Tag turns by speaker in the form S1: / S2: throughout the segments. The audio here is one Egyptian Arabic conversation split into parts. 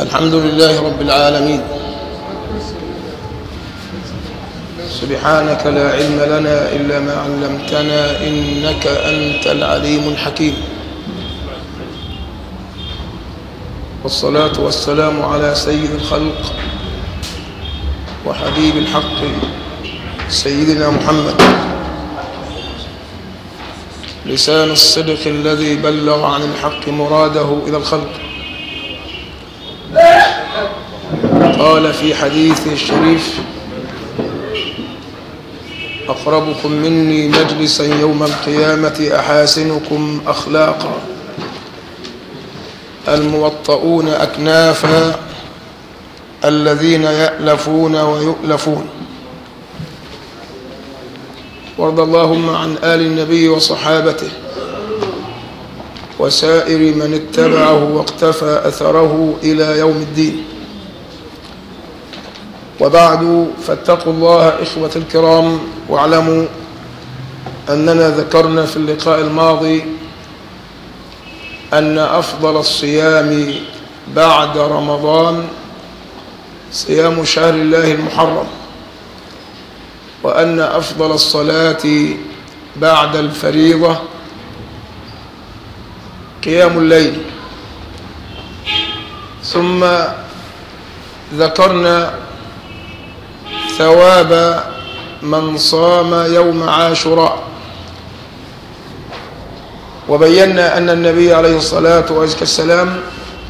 S1: الحمد لله رب العالمين سبحانك لا علم لنا إلا ما علمتنا إنك أنت العليم الحكيم والصلاة والسلام على سيد الخلق وحبيب الحق سيدنا محمد لسان الصدق الذي بلغ عن الحق مراده إلى الخلق قال في حديث الشريف أقربكم مني مجلسا يوم القيامة أحاسنكم أخلاقا الموطؤون أكنافا الذين يألفون ويؤلفون وارض اللهم عن آل النبي وصحابته وسائر من اتبعه واقتفى أثره إلى يوم الدين وبعد فاتقوا الله إخوة الكرام واعلموا أننا ذكرنا في اللقاء الماضي أن أفضل الصيام بعد رمضان صيام شهر الله المحرم وأن أفضل الصلاة بعد الفريضة قيام الليل ثم ذكرنا ثواب من صام يوم عاشوراء وبينا أن النبي عليه الصلاة والسلام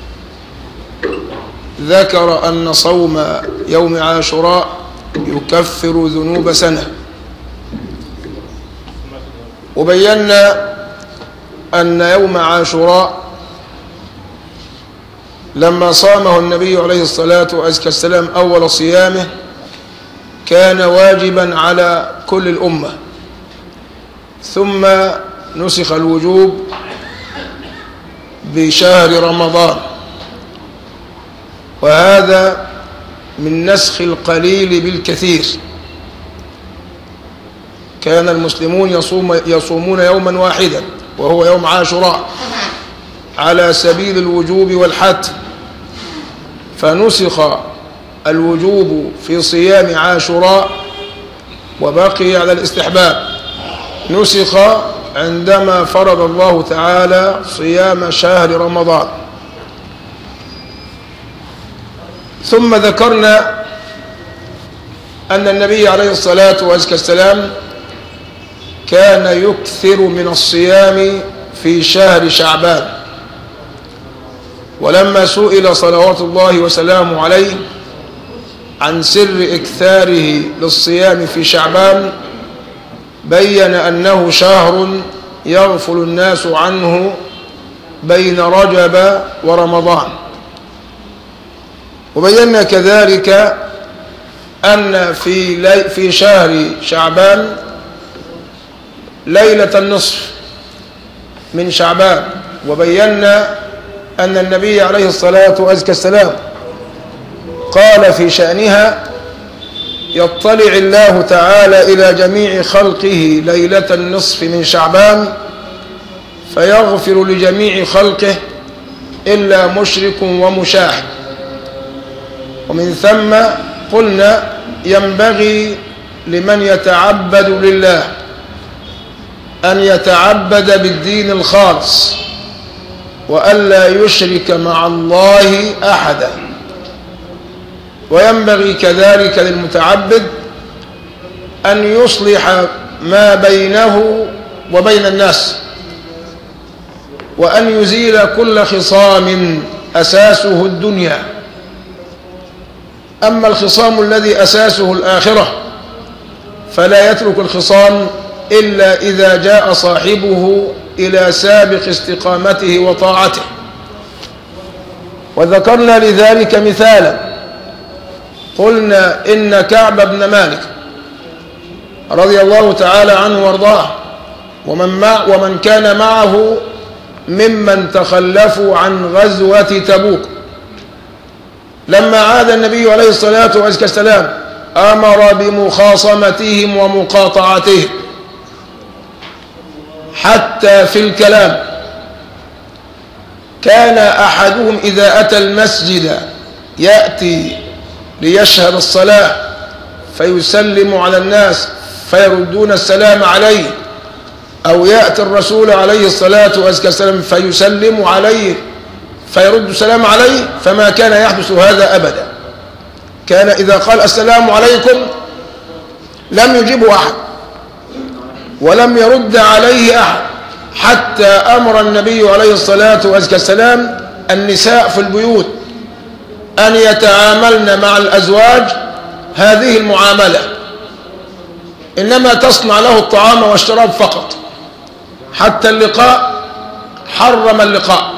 S1: ذكر أن صوم يوم عاشوراء يكفر ذنوب سنة وبينا أن يوم عاشوراء لما صامه النبي عليه الصلاة والسلام أول صيامه كان واجبا على كل الأمة ثم نسخ الوجوب بشهر رمضان وهذا من نسخ القليل بالكثير كان المسلمون يصوم يصومون يوما واحدا وهو يوم عاشوراء على سبيل الوجوب والحتم فنسخ الوجوب في صيام عاشوراء وبقي على الاستحباب نسخ عندما فرض الله تعالى صيام شهر رمضان ثم ذكرنا أن النبي عليه الصلاة والسلام كان يكثر من الصيام في شهر شعبان ولما سئل صلوات الله وسلامه عليه عن سر إكثاره للصيام في شعبان بين أنه شهر يغفل الناس عنه بين رجب ورمضان وبينا كذلك أن في, لي في شهر شعبان ليلة النصف من شعبان وبينا أن النبي عليه الصلاة والسلام قال في شأنها يطلع الله تعالى إلى جميع خلقه ليلة النصف من شعبان فيغفر لجميع خلقه إلا مشرك ومشاهد ومن ثم قلنا ينبغي لمن يتعبد لله أن يتعبد بالدين الخالص وألا يشرك مع الله أحدا وينبغي كذلك للمتعبد أن يصلح ما بينه وبين الناس وأن يزيل كل خصام أساسه الدنيا أما الخصام الذي أساسه الآخرة فلا يترك الخصام إلا إذا جاء صاحبه إلى سابق استقامته وطاعته وذكرنا لذلك مثالا قلنا إن كعب بن مالك رضي الله تعالى عنه وارضاه ومن, مع ومن كان معه ممن تخلفوا عن غزوة تبوك لما عاد النبي عليه الصلاة والسلام أمر بمخاصمتهم ومقاطعتهم حتى في الكلام كان أحدهم إذا أتى المسجد يأتي ليشهد الصلاة فيسلم على الناس فيردون السلام عليه أو يأتي الرسول عليه الصلاة والسلام فيسلم عليه فيرد السلام عليه فما كان يحدث هذا أبدا كان إذا قال السلام عليكم لم يجيبه أحد ولم يرد عليه أحد حتى أمر النبي عليه الصلاة والسلام النساء في البيوت أن يتعاملن مع الأزواج هذه المعاملة إنما تصنع له الطعام والشراب فقط حتى اللقاء حرم اللقاء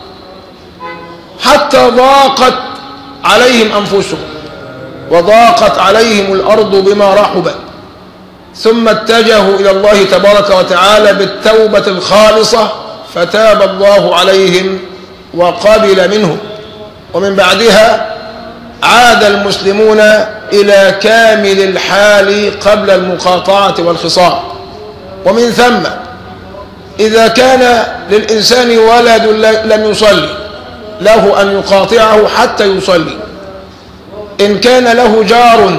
S1: حتى ضاقت عليهم أنفسهم وضاقت عليهم الأرض بما رحبت ثم اتجهوا إلى الله تبارك وتعالى بالتوبة الخالصة فتاب الله عليهم وقبل منهم ومن بعدها عاد المسلمون إلى كامل الحال قبل المقاطعة والخصام ومن ثم إذا كان للإنسان ولد لم يصلي له أن يقاطعه حتى يصلي إن كان له جار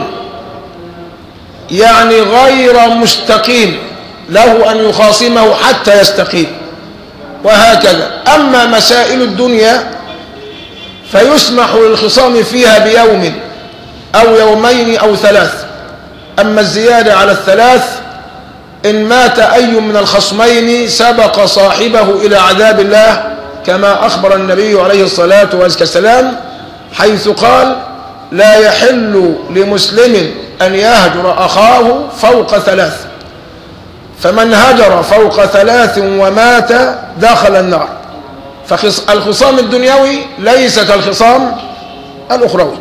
S1: يعني غير مستقيم له أن يخاصمه حتى يستقيم وهكذا أما مسائل الدنيا فيسمح للخصام فيها بيوم أو يومين أو ثلاث أما الزيادة على الثلاث إن مات أي من الخصمين سبق صاحبه إلى عذاب الله كما أخبر النبي عليه الصلاة والسلام حيث قال لا يحل لمسلم أن يهجر أخاه فوق ثلاث فمن هجر فوق ثلاث ومات دخل النار فالخصام الدنيوي ليس كالخصام الأخروي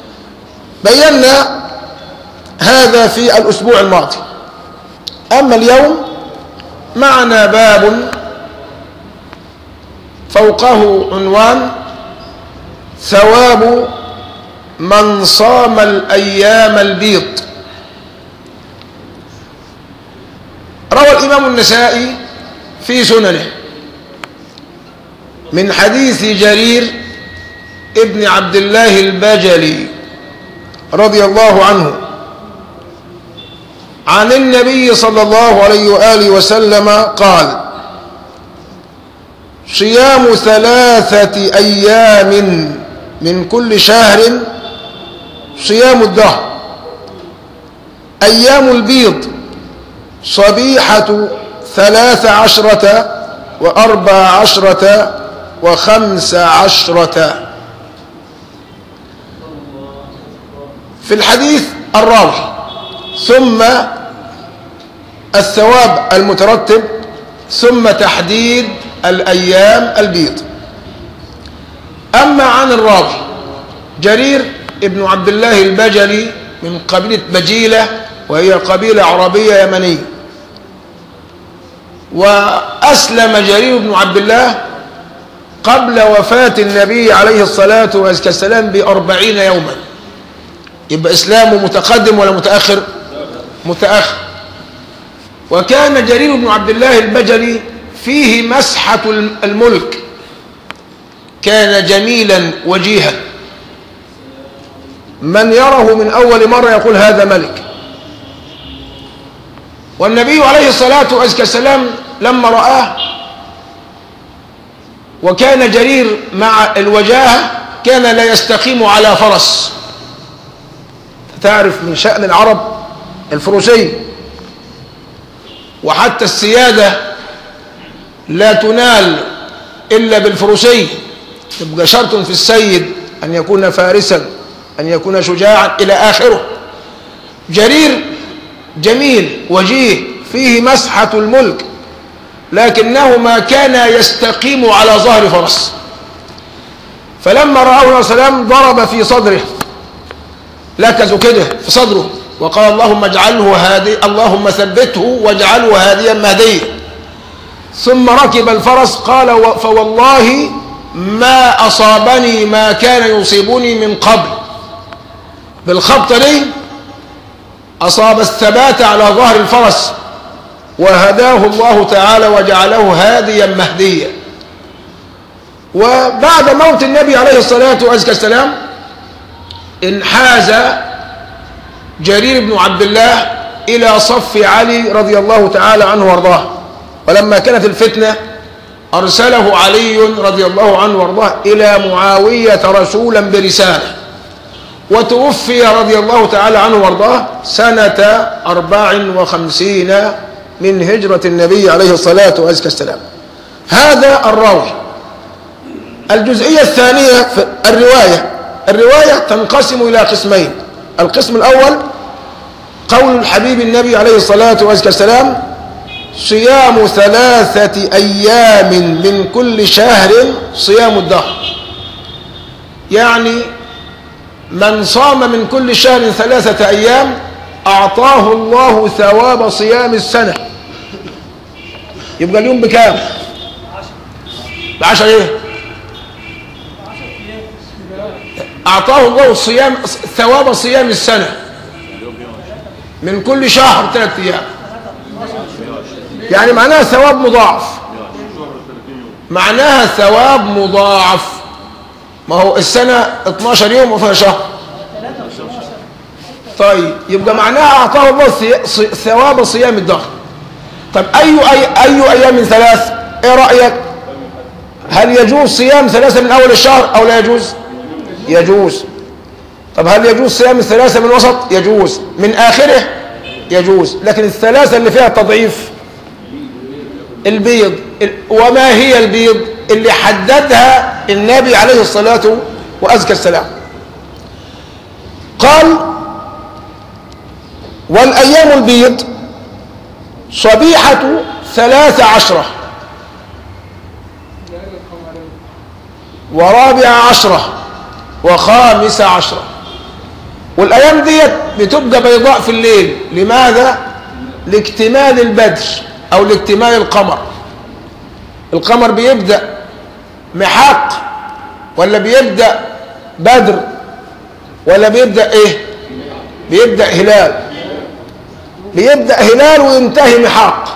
S1: بينا هذا في الأسبوع الماضي أما اليوم معنا باب فوقه عنوان ثواب من صام الأيام البيض روى الإمام النسائي في سننه من حديث جرير ابن عبد الله البجلي رضي الله عنه عن النبي صلى الله عليه وآله وسلم قال صيام ثلاثة أيام من كل شهر صيام الدهر أيام البيض صبيحة ثلاث عشرة وأربع عشرة وخمس عشرة في الحديث الراوي ثم الثواب المترتب ثم تحديد الأيام البيض أما عن الراوي جرير ابن عبد الله البجلي من قبيلة بجيلة وهي قبيلة عربية يمنية وأسلم جرير بن عبد الله قبل وفاة النبي عليه الصلاة والسلام بأربعين يوما يبقى إسلامه متقدم ولا متأخر متأخر وكان جرير بن عبد الله البجلي فيه مسحة الملك كان جميلا وجيها من يره من أول مرة يقول هذا ملك والنبي عليه الصلاة والسلام لما رآه وكان جرير مع الوجاهة كان لا يستقيم على فرس تعرف من شأن العرب الفروسية وحتى السيادة لا تنال إلا بالفروسية تبقى شرط في السيد أن يكون فارسا أن يكون شجاعا إلى آخره جرير جميل وجيه فيه مسحة الملك لكنه ما كان يستقيم على ظهر فرس فلما رآه عليه السلام ضرب في صدره لكزوا كده في صدره وقال اللهم اجعله هادي اللهم ثبته واجعله هاديا مهديا ثم ركب الفرس قال فوالله ما أصابني ما كان يصيبني من قبل بالخبطة دي أصاب الثبات على ظهر الفرس وهداه الله تعالى وجعله هاديا مهديا وبعد موت النبي عليه الصلاة والسلام انحاز جرير بن عبد الله إلى صف علي رضي الله تعالى عنه وارضاه ولما كانت الفتنة أرسله علي رضي الله عنه وارضاه إلى معاوية رسولا برسالة وتوفي رضي الله تعالى عنه وارضاه سنة أربع وخمسين من هجرة النبي عليه الصلاة والسلام هذا الراوي الجزئية الثانية في الرواية الرواية تنقسم إلى قسمين القسم الأول قول الحبيب النبي عليه الصلاة والسلام صيام ثلاثة أيام من كل شهر صيام الدهر يعني من صام من كل شهر ثلاثة أيام أعطاه الله ثواب صيام السنة يبقى اليوم بكام بعشر ايه أعطاه الله صيام ثواب صيام السنة من كل شهر ثلاثة أيام يعني معناها ثواب مضاعف معناها ثواب مضاعف ما هو السنة 12 يوم وفيها شهر طيب يبقى معناها أعطاه الله ثواب صيام الدهر طب أي, أي, أي أيام ثلاث إيه رأيك هل يجوز صيام ثلاثة من أول الشهر أو لا يجوز يجوز طب هل يجوز صيام الثلاثة من وسط يجوز من آخره يجوز لكن الثلاثة اللي فيها تضعيف البيض وما هي البيض اللي حددها النبي عليه الصلاة وأزكى السلام قال والأيام البيض صبيحة ثلاث عشرة ورابع عشرة وخامس عشرة والأيام ديت بتبقى بيضاء في الليل لماذا؟ لاكتمال البدر أو لاكتمال القمر القمر بيبدأ محاق ولا بيبدأ بدر ولا بيبدأ ايه بيبدأ هلال بيبدأ هلال وينتهي محاق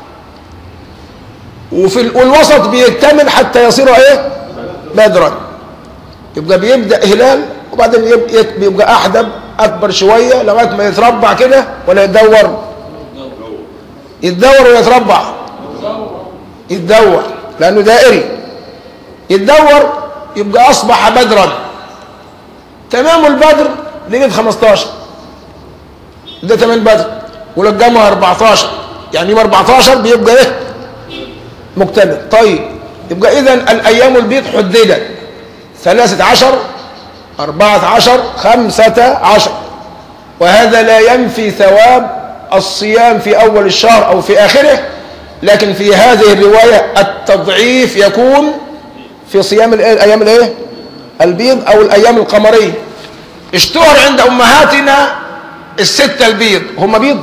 S1: وفي والوسط بيكتمل حتى يصير ايه بدرا يبقى بيبدأ هلال وبعدين بيبقى أحدب أكبر شوية لغاية ما يتربع كده ولا يتدور يتدور ولا يتربع يتدور لأنه دائري يتدور يبقى أصبح بدرا تمام البدر لقيت 15 ده تمام بدر ولقمها 14 يعني يوم 14 بيبقى ايه مكتمل طيب يبقى إذا الأيام البيض حددت ثلاثة عشر أربعة عشر خمسة عشر وهذا لا ينفي ثواب الصيام في أول الشهر أو في آخره لكن في هذه الرواية التضعيف يكون في صيام الأيام الايه البيض أو الأيام القمرية اشتهر عند أمهاتنا الستة البيض هم بيض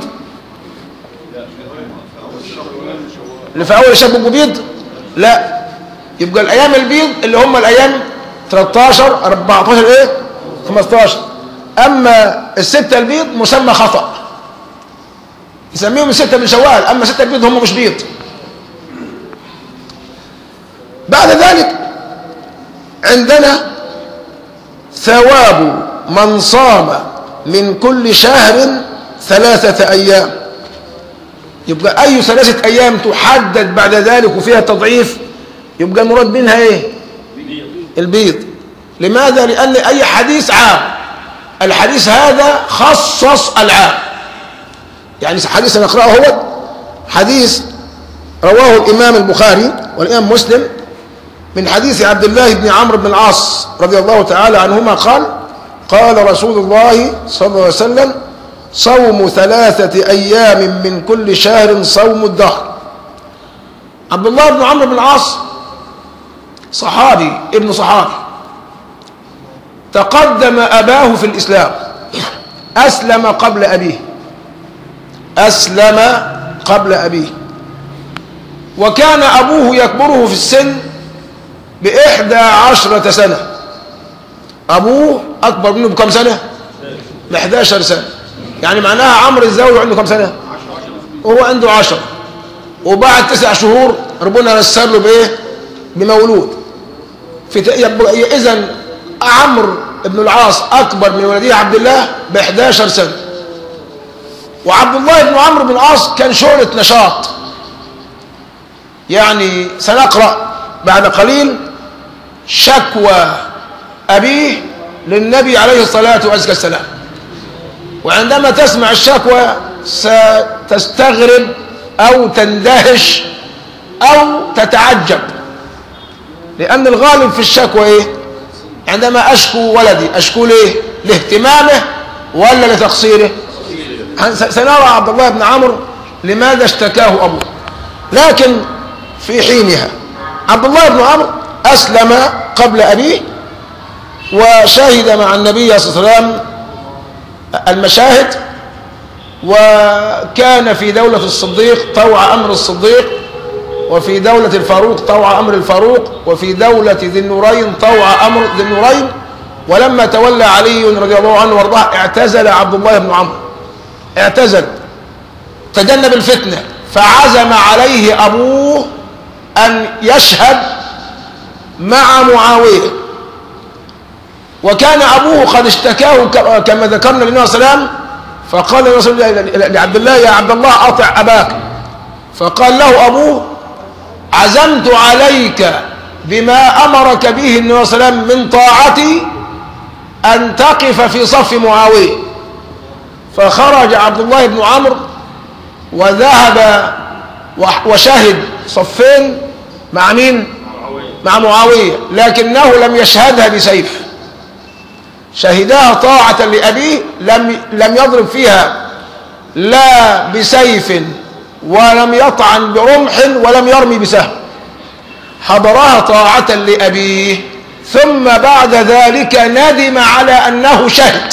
S1: اللي في أول الشهر بيبقوا بيض لا يبقى الأيام البيض اللي هم الأيام 13 14 ايه 15 أما الستة البيض مسمى خطأ يسميهم الستة من شوال أما ستة البيض هم مش بيض بعد ذلك عندنا ثواب من صام من كل شهر ثلاثة أيام يبقى أي ثلاثة أيام تحدد بعد ذلك وفيها تضعيف يبقى المراد منها إيه البيض لماذا لأن أي حديث عام الحديث هذا خصص العام يعني حديث نقرأه هو حديث رواه الإمام البخاري والإمام مسلم من حديث عبد الله بن عمرو بن العاص رضي الله تعالى عنهما قال قال رسول الله صلى الله عليه وسلم صوم ثلاثة أيام من كل شهر صوم الدهر عبد الله بن عمرو بن العاص صحابي ابن صحابي تقدم أباه في الإسلام أسلم قبل أبيه أسلم قبل أبيه وكان أبوه يكبره في السن بإحدى عشرة سنة أبوه أكبر منه بكم سنة بإحداشر سنة يعني معناها عمرو الزوج عنده كم سنة وهو عنده عشرة وبعد تسع شهور ربنا يسر له بإيه بمولود في إذا عمرو بن العاص أكبر من ولده عبد الله ب 11 سنة وعبد الله بن عمرو بن العاص كان شعلة نشاط يعني سنقرأ بعد قليل شكوى أبيه للنبي عليه الصلاة والسلام وعندما تسمع الشكوى ستستغرب أو تندهش أو تتعجب لأن الغالب في الشكوى إيه؟ عندما أشكو ولدي أشكو ليه؟ لاهتمامه ولا لتقصيره؟ سنرى عبد الله بن عمرو لماذا اشتكاه أبوه لكن في حينها عبد الله بن عمرو أسلم قبل أبيه وشاهد مع النبي صلى الله عليه وسلم المشاهد وكان في دولة الصديق طوع أمر الصديق وفي دولة الفاروق طوع أمر الفاروق وفي دولة ذي النورين طوع أمر ذي النورين ولما تولى علي رضي الله عنه وارضاه اعتزل عبد الله بن عمرو اعتزل تجنب الفتنة فعزم عليه أبوه أن يشهد مع معاوية وكان أبوه قد اشتكاه كما ذكرنا للنبي صلى الله عليه وسلم فقال الرسول لعبد الله يا عبد الله أطع أباك فقال له أبوه عزمت عليك بما أمرك به النبي صلى الله عليه وسلم من طاعتي أن تقف في صف معاوية فخرج عبد الله بن عمرو وذهب وشهد صفين مع مين مع معاوية لكنه لم يشهدها بسيف شهدها طاعة لأبيه لم لم يضرب فيها لا بسيف ولم يطعن برمح ولم يرمي بسهم حضرها طاعة لأبيه ثم بعد ذلك ندم على أنه شهد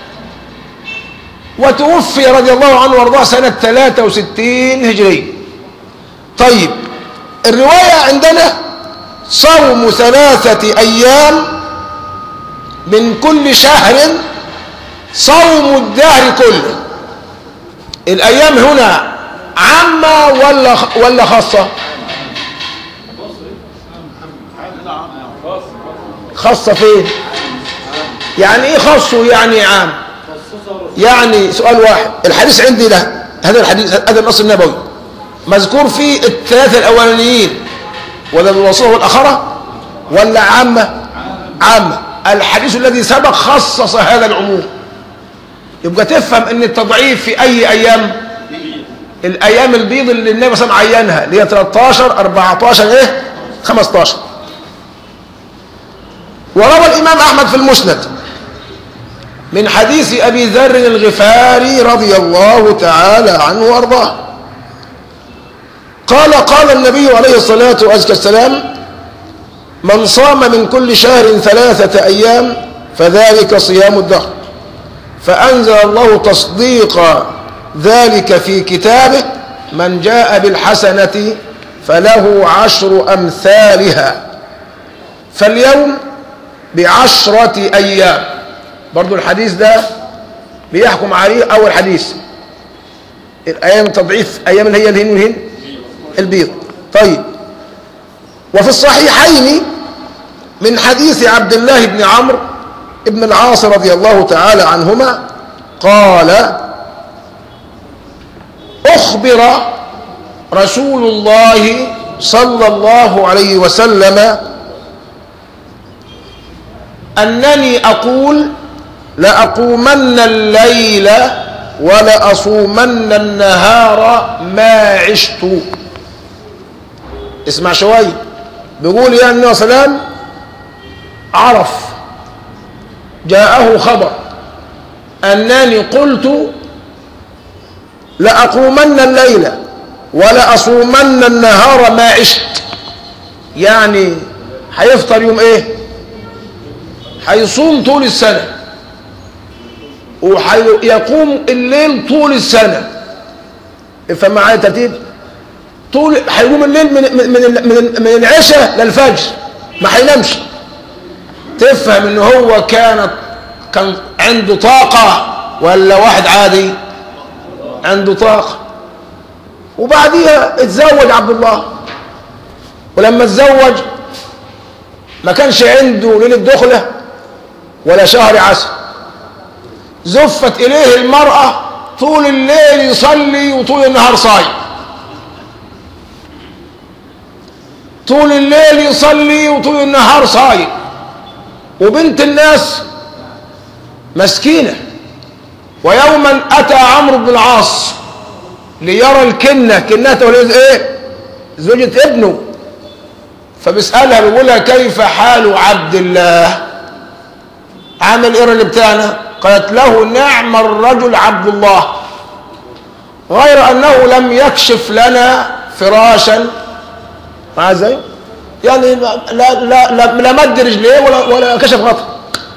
S1: وتوفي رضي الله عنه وارضاه سنة 63 هجرية طيب الرواية عندنا صوم ثلاثة أيام من كل شهر صوم الدهر كله الأيام هنا عامة ولا ولا خاصة خاصة فين يعني ايه خاصه يعني عام يعني سؤال واحد الحديث عندي ده هذا الحديث هذا النص النبوي مذكور فيه الثلاثة الأولانيين ولا الوصية والأخرة ولا عامة عامة الحديث الذي سبق خصص هذا العموم يبقى تفهم ان التضعيف في اي ايام الايام البيض اللي النبي صلى الله عليه وسلم عينها اللي هي 13 14 ايه 15 وروى الامام احمد في المسند من حديث ابي ذر الغفاري رضي الله تعالى عنه وارضاه قال قال النبي عليه الصلاه والسلام من صام من كل شهر ثلاثه ايام فذلك صيام الدهر فانزل الله تصديق ذلك في كتابه من جاء بالحسنة فله عشر أمثالها فاليوم بعشرة أيام برضو الحديث ده بيحكم عليه أول حديث الأيام تضعيف أيام اللي هي الهن والهن البيض طيب وفي الصحيحين من حديث عبد الله بن عمرو بن العاص رضي الله تعالى عنهما قال أخبر رسول الله صلى الله عليه وسلم أنني أقول لأقومن الليل ولأصومن النهار ما عشت اسمع شوية بيقول يا النبي صلى الله عليه وسلم عرف جاءه خبر أنني قلت لأقومن الليل ولأصومن النهار ما عشت يعني هيفطر يوم ايه هيصوم طول السنة ويقوم الليل طول السنة افهم معايا ترتيب طول هيقوم الليل من من من, من العشاء للفجر ما هينامش تفهم ان هو كانت كان عنده طاقة ولا واحد عادي عنده طاقة وبعديها اتزوج عبد الله ولما اتزوج ما كانش عنده ليلة دخلة ولا شهر عسل زفت إليه المرأة طول الليل يصلي وطول النهار صايم طول الليل يصلي وطول النهار صايم وبنت الناس مسكينة ويوما أتى عمرو بن العاص ليرى الكنة كنته ولد ايه زوجة ابنه فبيسألها بيقولها كيف حال عبد الله عامل ايه اللي بتاعنا قالت له نعم الرجل عبد الله غير انه لم يكشف لنا فراشا مع زي يعني لا لا لا, لا مد رجليه ولا ولا كشف غطا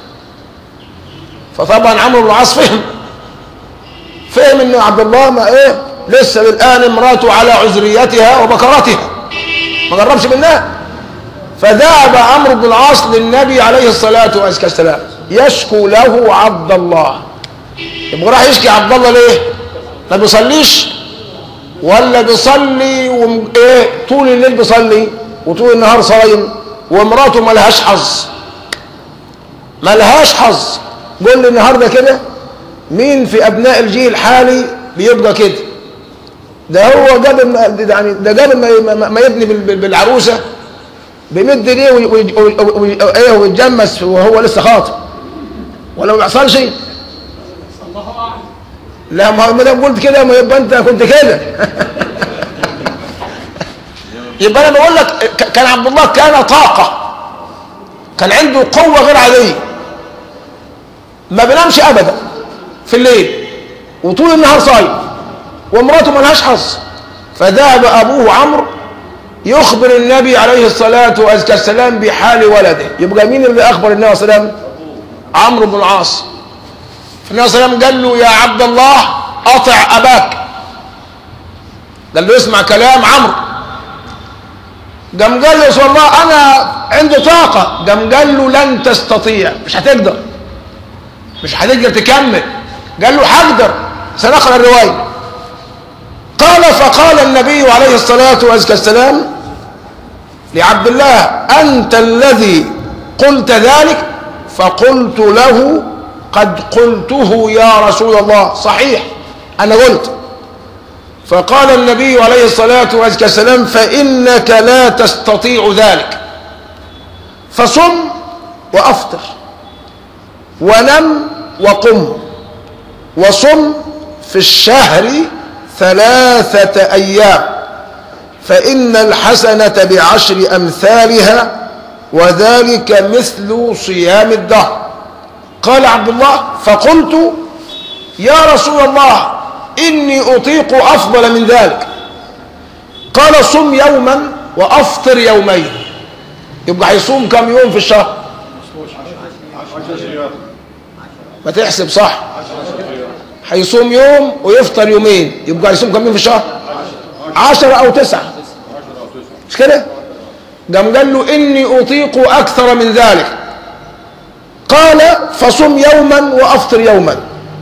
S1: فطبعا عمرو بن العاص فهم فهم ان عبد الله ما ايه لسه الان امراته على عذريتها وبكرتها ما قربش منها فذهب عمرو بن العاص للنبي عليه الصلاه والسلام يشكو له عبد الله يبقى راح يشكي عبد الله ليه ما بيصليش ولا بيصلي وم... ايه طول الليل بيصلي وطول النهار صايم ومراته ملهاش حظ ملهاش حظ قول لي النهارده كده مين في ابناء الجيل الحالي بيبقى كده ده هو قبل ما يعني ده قبل ما, ما, ما يبني بالعروسه بيمد ايديه ويتجمس وهو لسه خاطب ولا ما بيحصلش لا ما دام قلت كده ما يبقى انت كنت كده يبقى انا بقول لك كان عبد الله كان طاقه كان عنده قوه غير عاديه ما بينامش ابدا في الليل وطول النهار صايم ومراته ملهاش حظ فذهب ابوه عمرو يخبر النبي عليه الصلاه والسلام بحال ولده يبقى مين اللي اخبر النبي صلى الله عليه وسلم عمرو بن العاص فالنبي صلى الله عليه وسلم قال له يا عبد الله اطع اباك قال له اسمع كلام عمرو قام قال له رسول الله انا عندي طاقه قام قال له لن تستطيع مش هتقدر مش هتقدر تكمل قال له هقدر سنقرا الروايه قال فقال النبي عليه الصلاه والسلام لعبد الله انت الذي قلت ذلك فقلت له قد قلته يا رسول الله صحيح انا قلت فقال النبي عليه الصلاه والسلام فانك لا تستطيع ذلك فصم وافطر ونم وقم وصم في الشهر ثلاثة أيام فإن الحسنة بعشر أمثالها وذلك مثل صيام الدهر قال عبد الله فقلت يا رسول الله إني أطيق أفضل من ذلك قال صم يوما وأفطر يومين يبقى هيصوم كم يوم في الشهر ما تحسب صح هيصوم يوم ويفطر يومين يبقى هيصوم كم يوم في الشهر عشرة أو تسعة مش كده قام قال له إني أطيق أكثر من ذلك قال فصم يوما وأفطر يوما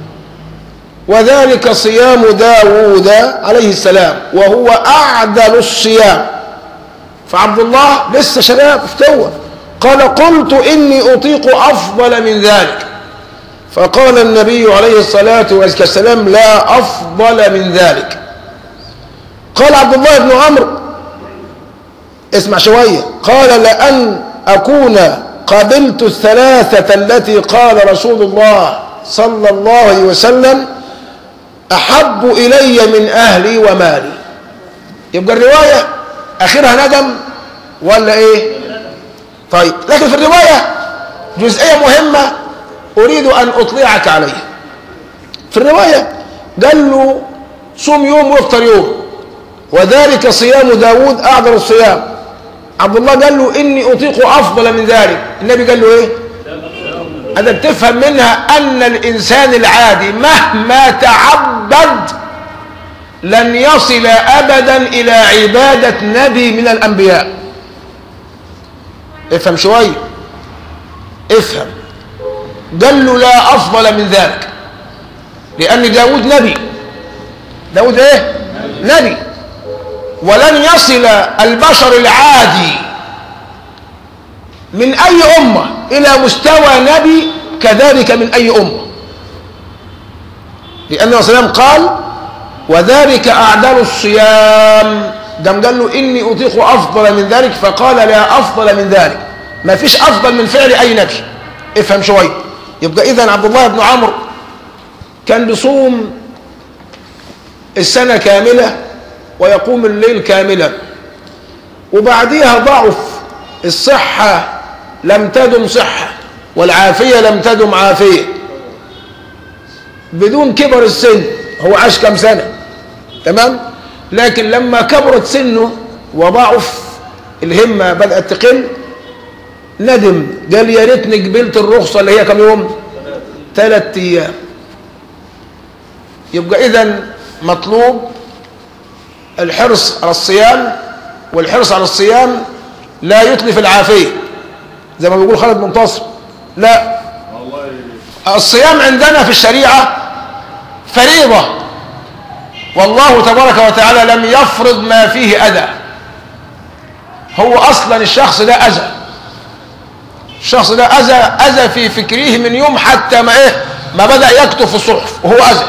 S1: وذلك صيام داود عليه السلام وهو أعدل الصيام فعبد الله لسه شباب افتوى قال قلت إني أطيق أفضل من ذلك فقال النبي عليه الصلاة والسلام لا أفضل من ذلك قال عبد الله بن عمرو اسمع شوية قال لأن أكون قبلت الثلاثة التي قال رسول الله صلى الله عليه وسلم أحب إلي من أهلي ومالي يبقى الرواية آخرها ندم ولا إيه طيب لكن في الرواية جزئية مهمة أريد أن أطلعك عليها في الرواية قال له صوم يوم وافطر يوم وذلك صيام داود أعظم الصيام عبد الله قال له إني أطيق أفضل من ذلك النبي قال له إيه هذا بتفهم منها أن الإنسان العادي مهما تعبد لن يصل أبدا إلى عبادة نبي من الأنبياء افهم شوية افهم قال له لا أفضل من ذلك لأن داود نبي داود ايه نبي ولن يصل البشر العادي من أي أمة إلى مستوى نبي كذلك من أي أمة لأن النبي صلى الله عليه وسلم قال وذلك أعدل الصيام دم قال له إني أطيق أفضل من ذلك فقال لا أفضل من ذلك ما فيش أفضل من فعل أي نبي افهم شوية يبقى إذا عبد الله بن عمرو كان بيصوم السنة كاملة ويقوم الليل كاملا وبعديها ضعف الصحة لم تدم صحة والعافية لم تدم عافية بدون كبر السن هو عاش كم سنة تمام لكن لما كبرت سنه وضعف الهمة بدأت تقل ندم قال يا ريتني قبلت الرخصة اللي هي كم يوم ثلاث أيام يبقى إذا مطلوب الحرص على الصيام والحرص على الصيام لا يتلف العافية زي ما بيقول خالد منتصر لا الصيام عندنا في الشريعة فريضة والله تبارك وتعالى لم يفرض ما فيه أذى هو أصلا الشخص ده أذى الشخص ده أذى أذى في فكره من يوم حتى ما إيه ما بدأ يكتب في الصحف وهو أذى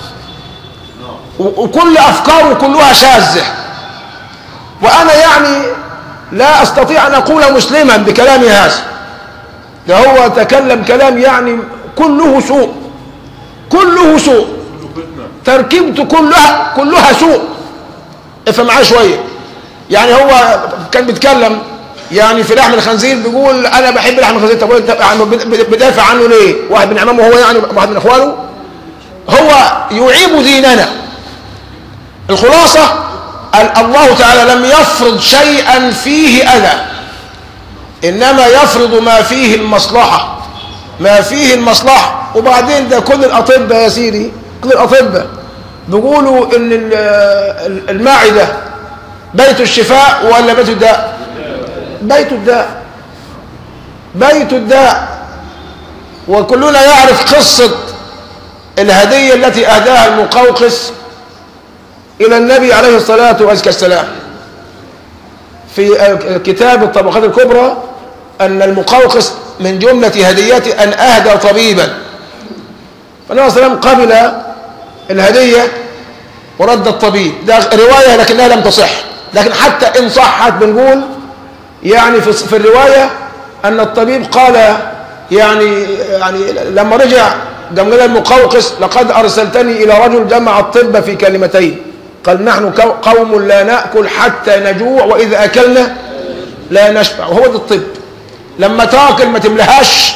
S1: وكل أفكاره كلها شاذة وأنا يعني لا أستطيع أن أقول مسلما بكلامي هذا ده هو تكلم كلام يعني كله سوء كله سوء تركيبته كلها كلها سوء افهم معايا شويه يعني هو كان بيتكلم يعني في لحم الخنزير بيقول انا بحب لحم الخنزير طب انت يعني بدافع عنه ليه؟ واحد من عمامه هو يعني واحد من اخوانه هو يعيب ديننا الخلاصه الله تعالى لم يفرض شيئا فيه اذى انما يفرض ما فيه المصلحه ما فيه المصلحه وبعدين ده كل الاطباء يا سيدي كل الاطباء بيقولوا ان المعده بيت الشفاء ولا بيت الداء بيت الداء بيت الداء وكلنا يعرف قصة الهدية التي أهداها المقوقس إلى النبي عليه الصلاة والسلام في كتاب الطبقات الكبرى أن المقوقس من جملة هديته أن أهدى طبيبا فالنبي صلى الله عليه وسلم قبل الهدية ورد الطبيب ده رواية لكنها لم تصح لكن حتى إن صحت بنقول يعني في, في الرواية أن الطبيب قال يعني يعني لما رجع قام قال المقوقس لقد أرسلتني إلى رجل جمع الطب في كلمتين قال نحن قوم لا نأكل حتى نجوع وإذا أكلنا لا نشبع وهو ده الطب لما تاكل ما تملهاش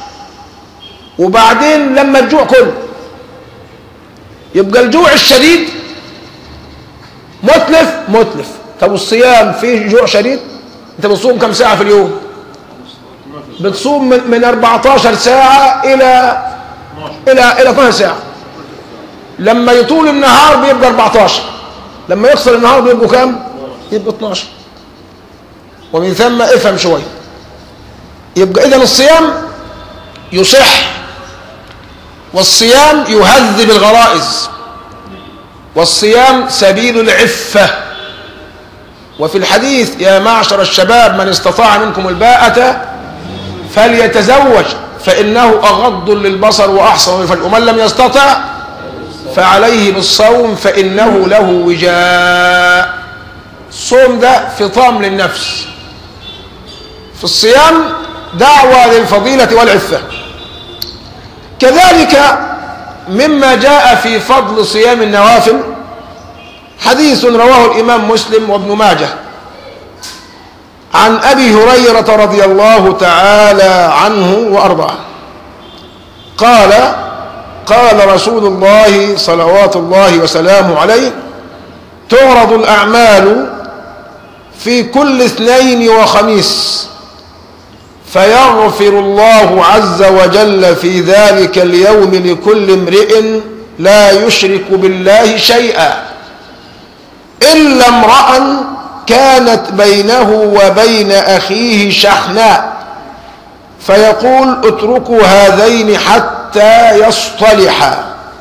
S1: وبعدين لما تجوع كل يبقى الجوع الشديد متلف متلف طب الصيام فيه جوع شديد انت بتصوم كم ساعة في اليوم بتصوم من, من 14 ساعة إلى إلى إلى 12 ساعة لما يطول النهار بيبقى 14 لما يقصر النهار بيبقوا كام؟ يبقى 12 ومن ثم افهم شوية يبقى إذا الصيام يصح والصيام يهذب الغرائز والصيام سبيل العفة وفي الحديث يا معشر الشباب من استطاع منكم الباءة فليتزوج فإنه أغض للبصر وأحصن للفرج ومن لم يستطع فعليه بالصوم فإنه له وجاء الصوم ده فطام للنفس في الصيام دعوة للفضيلة والعفة كذلك مما جاء في فضل صيام النوافل حديث رواه الإمام مسلم وابن ماجه عن أبي هريرة رضي الله تعالى عنه وأرضاه قال قال رسول الله صلوات الله وسلامه عليه تعرض الأعمال في كل اثنين وخميس فيغفر الله عز وجل في ذلك اليوم لكل امرئ لا يشرك بالله شيئا إلا امرأ كانت بينه وبين أخيه شحناء فيقول اتركوا هذين حتى يصطلحا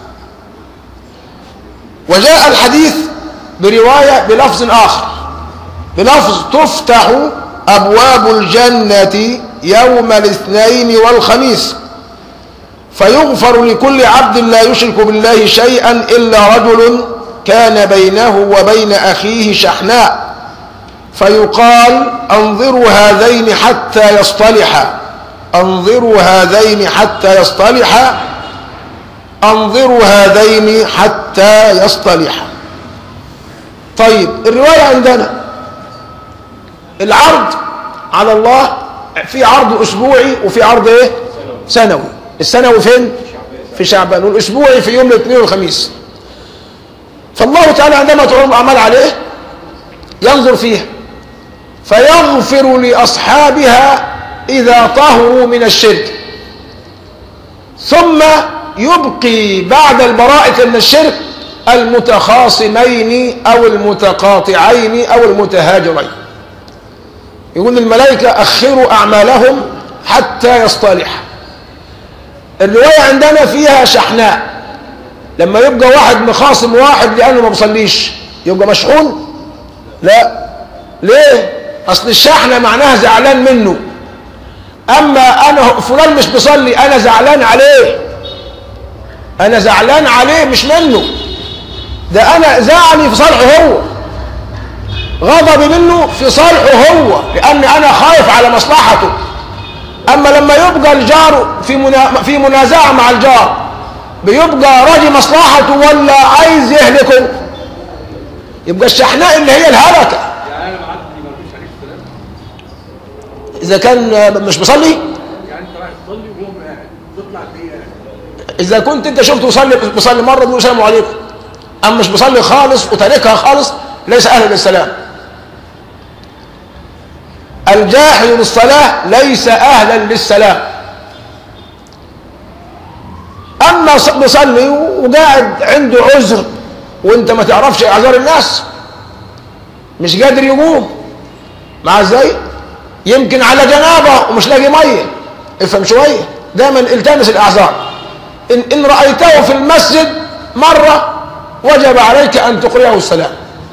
S1: وجاء الحديث برواية بلفظ آخر بلفظ تفتح أبواب الجنة يوم الاثنين والخميس فيغفر لكل عبد لا يشرك بالله شيئا إلا رجل كان بينه وبين أخيه شحناء فيقال أنظروا هذين حتى يصطلحا أنظروا هذين حتى يصطلحا أنظروا هذين حتى يصطلحا طيب الرواية عندنا العرض على الله في عرض أسبوعي وفي عرض إيه؟ سنوي السنوي فين؟ في شعبان والأسبوعي في يوم الاثنين والخميس فالله تعالى عندما تعرض الأعمال عليه ينظر فيها فيغفر لأصحابها إذا طهروا من الشرك ثم يبقي بعد البراءة من الشرك المتخاصمين أو المتقاطعين أو المتهاجرين يقول الملائكة أخروا أعمالهم حتى يصطلح الرواية عندنا فيها شحناء لما يبقى واحد مخاصم واحد لأنه ما بيصليش يبقى مشحون لا ليه أصل الشحنة معناها زعلان منه أما أنا فلان مش بيصلي أنا زعلان عليه أنا زعلان عليه مش منه ده أنا زعلي في صالحه هو غضبي منه في صالحه هو لأن أنا خايف على مصلحته أما لما يبقى الجار في منا في منازعة مع الجار بيبقى راجي مصلحته ولا عايز يهلكه يبقى الشحناء اللي هي الهلكة
S2: يعني انا معدي ما فيش عليك سلام
S1: إذا كان مش بيصلي
S2: يعني انت رايح تصلي وهو قاعد تطلع تلاقيه قاعد
S1: إذا كنت أنت شفته بيصلي بيصلي مرة بيقول السلام عليكم أما مش بيصلي خالص وتاركها خالص ليس أهلا للسلام الجاحد للصلاة ليس أهلا للسلام أما ص- بيصلي وقاعد عنده عذر وأنت ما تعرفش أعذار الناس مش قادر يقوم مع ازاي يمكن على جنابه ومش لاقي ميه افهم شويه دايما التمس الاعذار ان, إن رايته في المسجد مره وجب عليك ان تقرئه السلام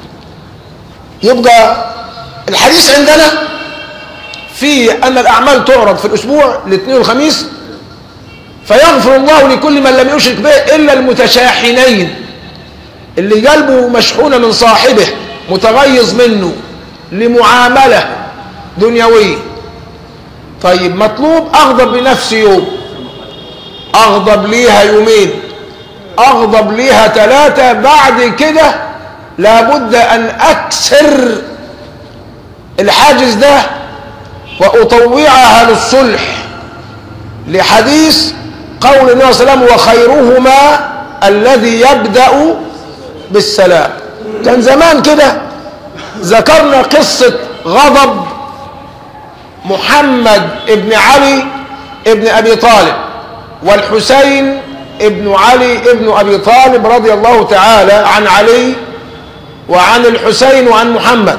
S1: يبقى الحديث عندنا في ان الاعمال تعرض في الاسبوع الاثنين والخميس فيغفر الله لكل من لم يشرك به الا المتشاحنين اللي قلبه مشحون من صاحبه متغيظ منه لمعامله دنيويه طيب مطلوب اغضب لنفسي يوم اغضب ليها يومين اغضب ليها ثلاثه بعد كده لابد ان اكسر الحاجز ده واطوعها للصلح لحديث قول النبي صلى الله عليه وسلم وخيرهما الذي يبدا بالسلام كان زمان كده ذكرنا قصه غضب محمد ابن علي ابن ابي طالب والحسين ابن علي ابن ابي طالب رضي الله تعالى عن علي وعن الحسين وعن محمد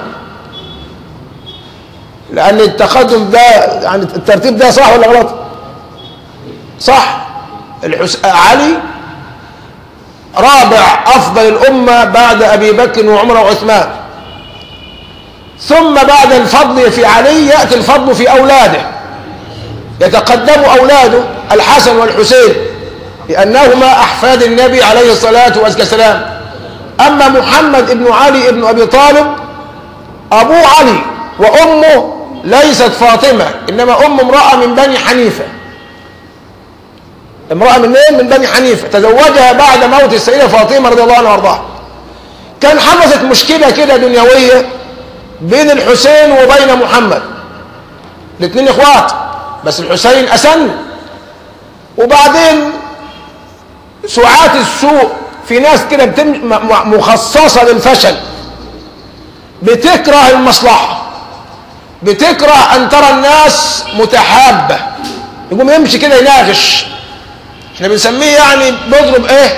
S1: لان التقدم ده يعني الترتيب ده صح ولا غلط صح الحس... علي رابع افضل الامه بعد ابي بكر وعمر وعثمان ثم بعد الفضل في علي ياتي الفضل في اولاده يتقدم اولاده الحسن والحسين لانهما احفاد النبي عليه الصلاه والسلام اما محمد ابن علي ابن ابي طالب ابوه علي وامه ليست فاطمه انما ام امراه من بني حنيفه امراه من مين من بني حنيفه تزوجها بعد موت السيده فاطمه رضي الله عنها وارضاها كان حدثت مشكله كده دنيويه بين الحسين وبين محمد الاثنين اخوات بس الحسين اسن وبعدين سعاة السوء في ناس كده بتم م- مخصصة للفشل بتكره المصلحة بتكره أن ترى الناس متحابة يقوم يمشي كده يناغش احنا بنسميه يعني بيضرب ايه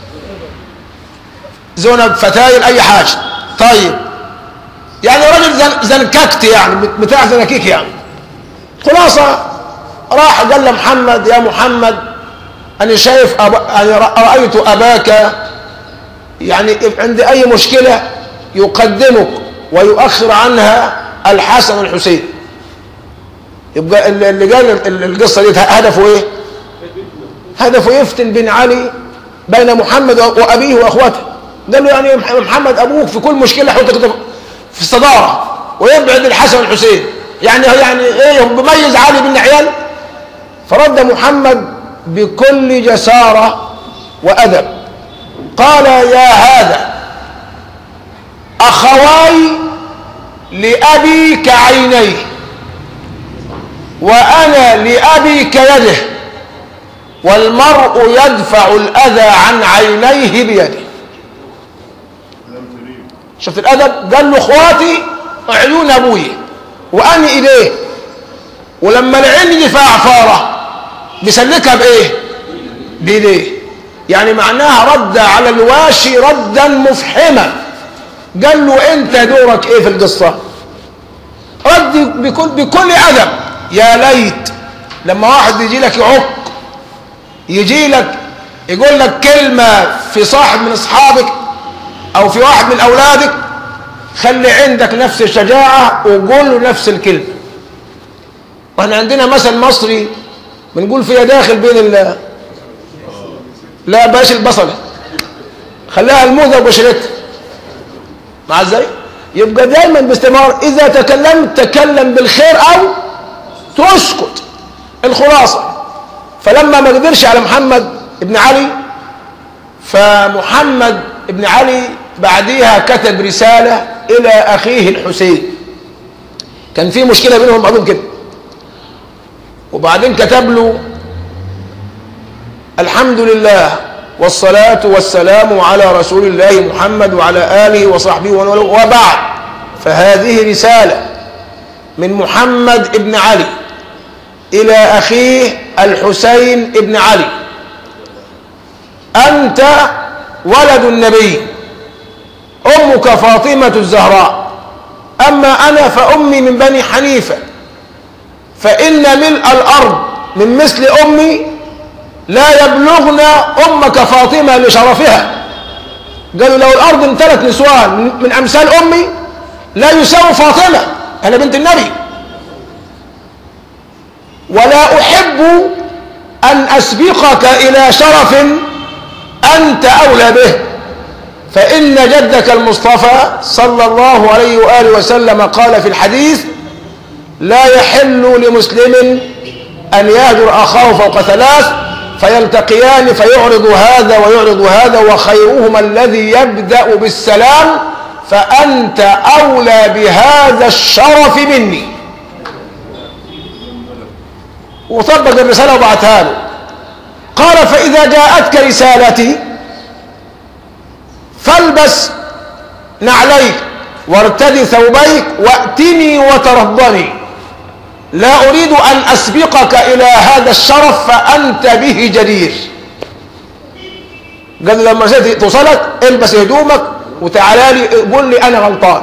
S1: زونة فتايل اي حاجة طيب يعني راجل زن زنككت يعني بتاع زنكيك يعني خلاصة راح قال لمحمد يا محمد أنا شايف أب... يعني رأيت أباك يعني عند أي مشكلة يقدمك ويؤخر عنها الحسن والحسين يبقى اللي قال القصة دي هدفه إيه؟ هدفه يفتن بين علي بين محمد وأبيه وأخواته قال له يعني محمد أبوك في كل مشكلة حطك في الصدارة ويبعد الحسن والحسين يعني يعني ايه بيميز علي بن عيال فرد محمد بكل جسارة وأدب قال يا هذا أخواي لأبي كعينيه وأنا لأبي كيده والمرء يدفع الأذى عن عينيه بيده شفت الأدب قال له اخواتي عيون أبوي وأنا إيديه ولما العين دي فيها عفارة بيسلكها بإيه بإيديه يعني معناها رد على الواشي ردا مفحما قال له انت دورك ايه في القصة رد بكل, بكل أدب يا ليت لما واحد يجي لك يعق يجي لك يقول لك كلمة في صاحب من أصحابك أو في واحد من أولادك خلي عندك نفس الشجاعة وقول له نفس الكلمة واحنا عندنا مثل مصري بنقول فيها داخل بين ال لا باش البصلة خليها الموزة وبشرتها مع ازاي يبقى دايما باستمرار اذا تكلمت تكلم بالخير او تسكت الخلاصة فلما ما قدرش على محمد ابن علي فمحمد ابن علي بعديها كتب رسالة إلى أخيه الحسين كان في مشكلة بينهم بعضهم كده وبعدين كتب له الحمد لله والصلاة والسلام على رسول الله محمد وعلى آله وصحبه وبعد فهذه رسالة من محمد ابن علي إلى أخيه الحسين ابن علي أنت ولد النبي أمك فاطمة الزهراء أما أنا فأمي من بني حنيفة فإن ملء الأرض من مثل أمي لا يبلغن أمك فاطمة لشرفها قالوا لو الأرض امتلت نسوان من أمثال أمي لا يساوي فاطمة أنا بنت النبي ولا أحب أن أسبقك إلى شرف أنت أولى به فإن جدك المصطفى صلى الله عليه وآله وسلم قال في الحديث لا يحل لمسلم أن يهجر أخاه فوق ثلاث فيلتقيان فيعرض هذا ويعرض هذا وخيرهما الذي يبدأ بالسلام فأنت أولى بهذا الشرف مني وطبق الرسالة وبعتها له قال فإذا جاءتك رسالتي فالبس نعليك وارتدي ثوبيك واتني وترضني لا أريد أن أسبقك إلى هذا الشرف فأنت به جدير قال لما توصلك البس هدومك وتعالى لي قول لي أنا غلطان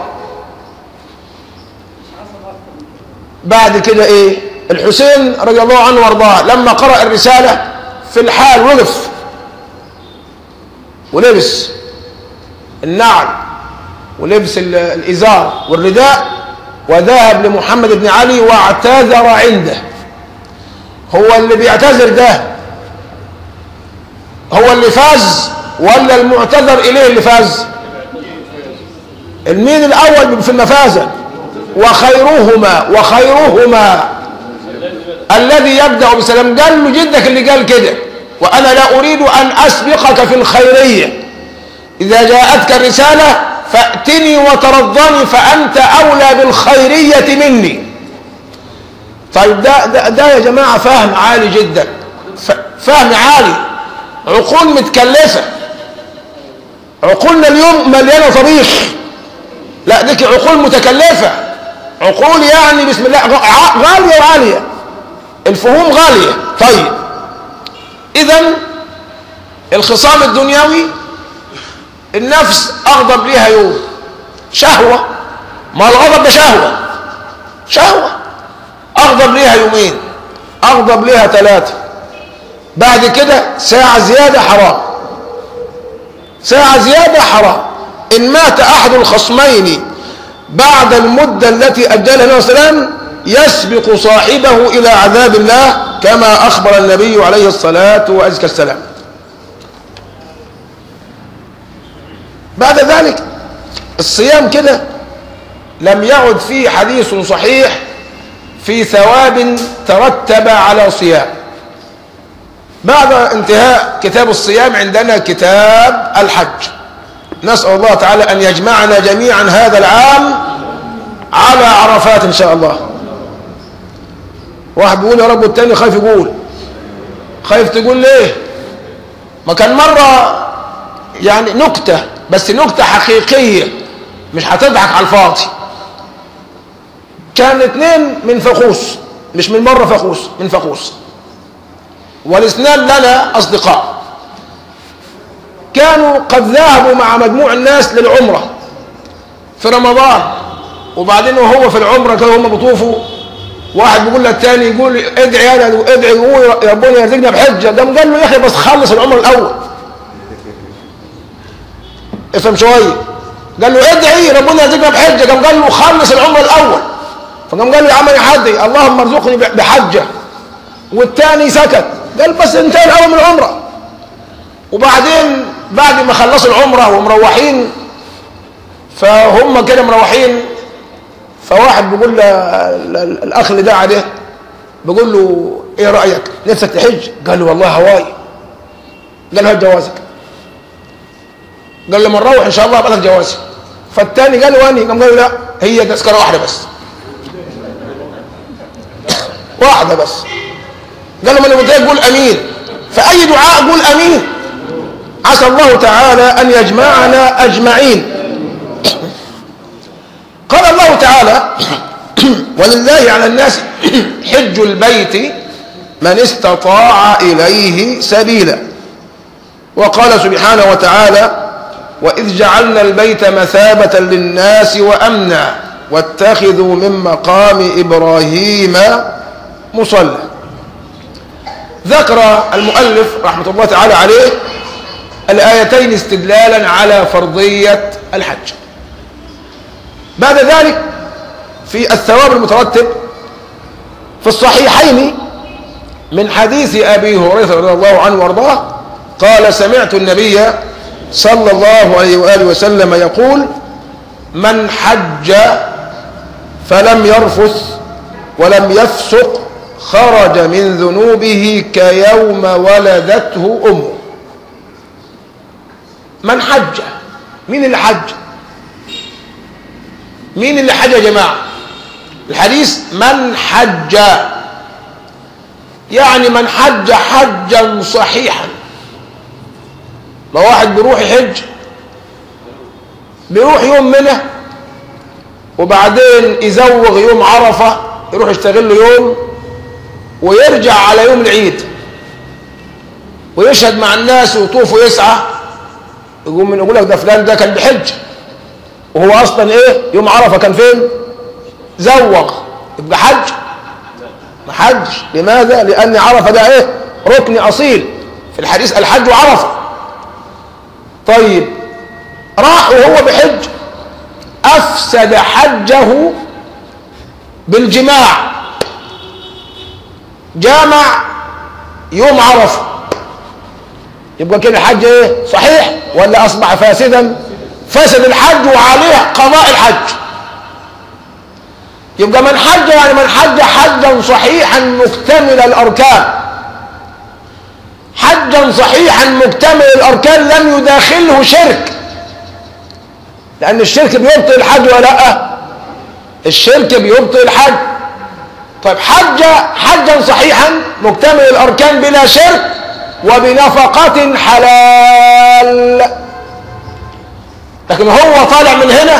S1: بعد كده إيه الحسين رضي الله عنه وارضاه لما قرأ الرسالة في الحال وقف ولبس النعل ولبس الإزار والرداء وذهب لمحمد بن علي واعتذر عنده هو اللي بيعتذر ده هو اللي فاز ولا المعتذر إليه اللي فاز المين الأول في المفازة وخيرهما وخيرهما الذي يبدأ بسلام قال له جدك اللي قال كده وأنا لا أريد أن أسبقك في الخيرية إذا جاءتك الرسالة فأتني وترضني فأنت أولى بالخيرية مني طيب ده, ده, ده يا جماعة فهم عالي جدا فهم عالي عقول متكلفة عقولنا اليوم مليانة طبيخ لا ديك عقول متكلفة عقول يعني بسم الله غالية وعالية الفهوم غالية طيب إذا الخصام الدنيوي النفس أغضب ليها يوم شهوة ما الغضب ده شهوة شهوة أغضب ليها يومين أغضب ليها ثلاثة بعد كده ساعة زيادة حرام ساعة زيادة حرام إن مات أحد الخصمين بعد المدة التي أجلها النبي صلى الله عليه وسلم يسبق صاحبه إلى عذاب الله كما أخبر النبي عليه الصلاة وأزكى السلام بعد ذلك الصيام كده لم يعد فيه حديث صحيح في ثواب ترتب على صيام بعد انتهاء كتاب الصيام عندنا كتاب الحج نسأل الله تعالى أن يجمعنا جميعا هذا العام على عرفات إن شاء الله واحد بيقول يا رب والتاني خايف يقول خايف تقول ليه ما كان مرة يعني نكتة بس نكتة حقيقية مش هتضحك على الفاضي كان اتنين من فقوس مش من مرة فقوس من فقوس والاثنان لنا أصدقاء كانوا قد ذهبوا مع مجموع الناس للعمرة في رمضان وبعدين وهو في العمرة كانوا هم بيطوفوا واحد بيقول للتاني يقول ادعي يا ادعي يقول يا ربنا يرزقنا بحجة قام قال له يا اخي بس خلص العمرة الأول افهم شوية قال له ادعي ربنا يرزقنا بحجة قام قال له خلص العمرة الأول فقام قال له يا عم يا حدي اللهم ارزقني بحجة والتاني سكت قال بس انتهى الأول من العمرة وبعدين بعد ما خلصوا العمرة ومروحين فهم كده مروحين فواحد بيقول له الأخ اللي دعا ده بيقول له ايه رأيك نفسك تحج قال له والله هواي قال له هات جوازك قال له لما نروح ان شاء الله ابقى لك جوازي فالتاني قال له اني قام قال له لا هي تذكره واحده بس واحده بس قال له ما انا قلت لك قول امين فاي دعاء قول امين عسى الله تعالى ان يجمعنا اجمعين قال الله تعالى ولله على الناس حج البيت من استطاع اليه سبيلا وقال سبحانه وتعالى واذ جعلنا البيت مثابه للناس وامنا واتخذوا من مقام ابراهيم مصلى ذكر المؤلف رحمه الله تعالى عليه الايتين استدلالا على فرضيه الحج بعد ذلك في الثواب المترتب في الصحيحين من حديث ابي هريره رضي الله عنه وارضاه قال سمعت النبي صلى الله عليه واله وسلم يقول من حج فلم يرفث ولم يفسق خرج من ذنوبه كيوم ولدته امه من حج مين اللي حج مين اللي حج يا جماعه الحديث من حج يعني من حج حجا صحيحا لو واحد بيروح يحج بيروح يوم منه وبعدين يزوغ يوم عرفة يروح يشتغل له يوم ويرجع على يوم العيد ويشهد مع الناس ويطوف ويسعى يقول من يقول لك ده فلان ده كان بحج وهو اصلا ايه يوم عرفة كان فين زوغ يبقى حج ما حج لماذا لان عرفة ده ايه ركن اصيل في الحديث الحج عرفة طيب راح وهو بحج افسد حجه بالجماع جامع يوم عرفه يبقى كده الحج ايه صحيح ولا اصبح فاسدا فسد الحج وعليه قضاء الحج يبقى من حج يعني من حج حجا صحيحا مكتمل الاركان حجا صحيحا مكتمل الاركان لم يداخله شرك لان الشرك بيبطل الحج ولا لا الشرك بيبطل الحج طيب حج حجا صحيحا مكتمل الاركان بلا شرك وبنفقة حلال لكن هو طالع من هنا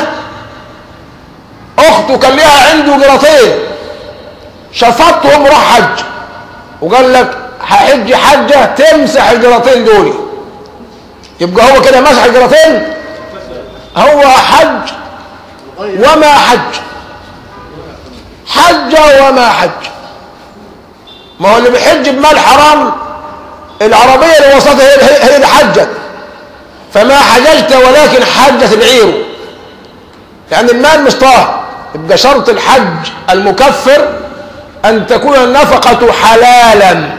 S1: اخته كان لها عنده جراتين شفطهم راح حج وقال لك هحج حجه تمسح الجراتين دول يبقى هو كده مسح الجراتين هو حج وما حج حج وما حج ما هو اللي بيحج بمال حرام العربية اللي وسطها هي هي اللي حجت فما حججت ولكن حجت العير لأن المال مش طاهر يبقى شرط الحج المكفر أن تكون النفقة حلالا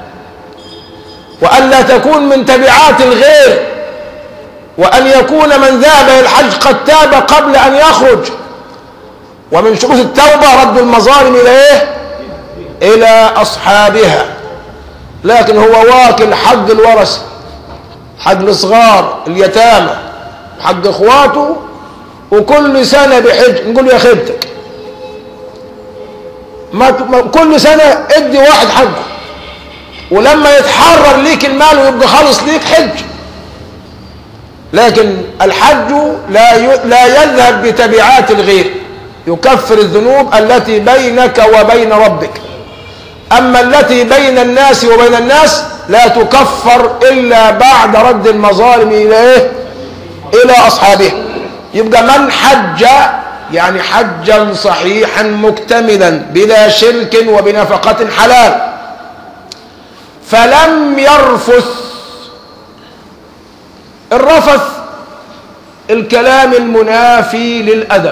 S1: وأن لا تكون من تبعات الغير وأن يكون من ذهب إلى الحج قد تاب قبل أن يخرج ومن شروط التوبة رد المظالم إلى إيه؟ إلى أصحابها لكن هو واكل حق الورثة حق الصغار اليتامى حق إخواته وكل سنة بحج نقول له يا خدتك ما ما- كل سنة ادي واحد حقه ولما يتحرر ليك المال ويبقى خالص ليك حج لكن الحج لا ي... لا يذهب بتبعات الغير يكفر الذنوب التي بينك وبين ربك أما التي بين الناس وبين الناس لا تكفر إلا بعد رد المظالم إلى إيه؟ إلى أصحابها يبقى من حج يعني حجا صحيحا مكتملا بلا شرك وبنفقة حلال فلم يرفث الرفث الكلام المنافي للأدب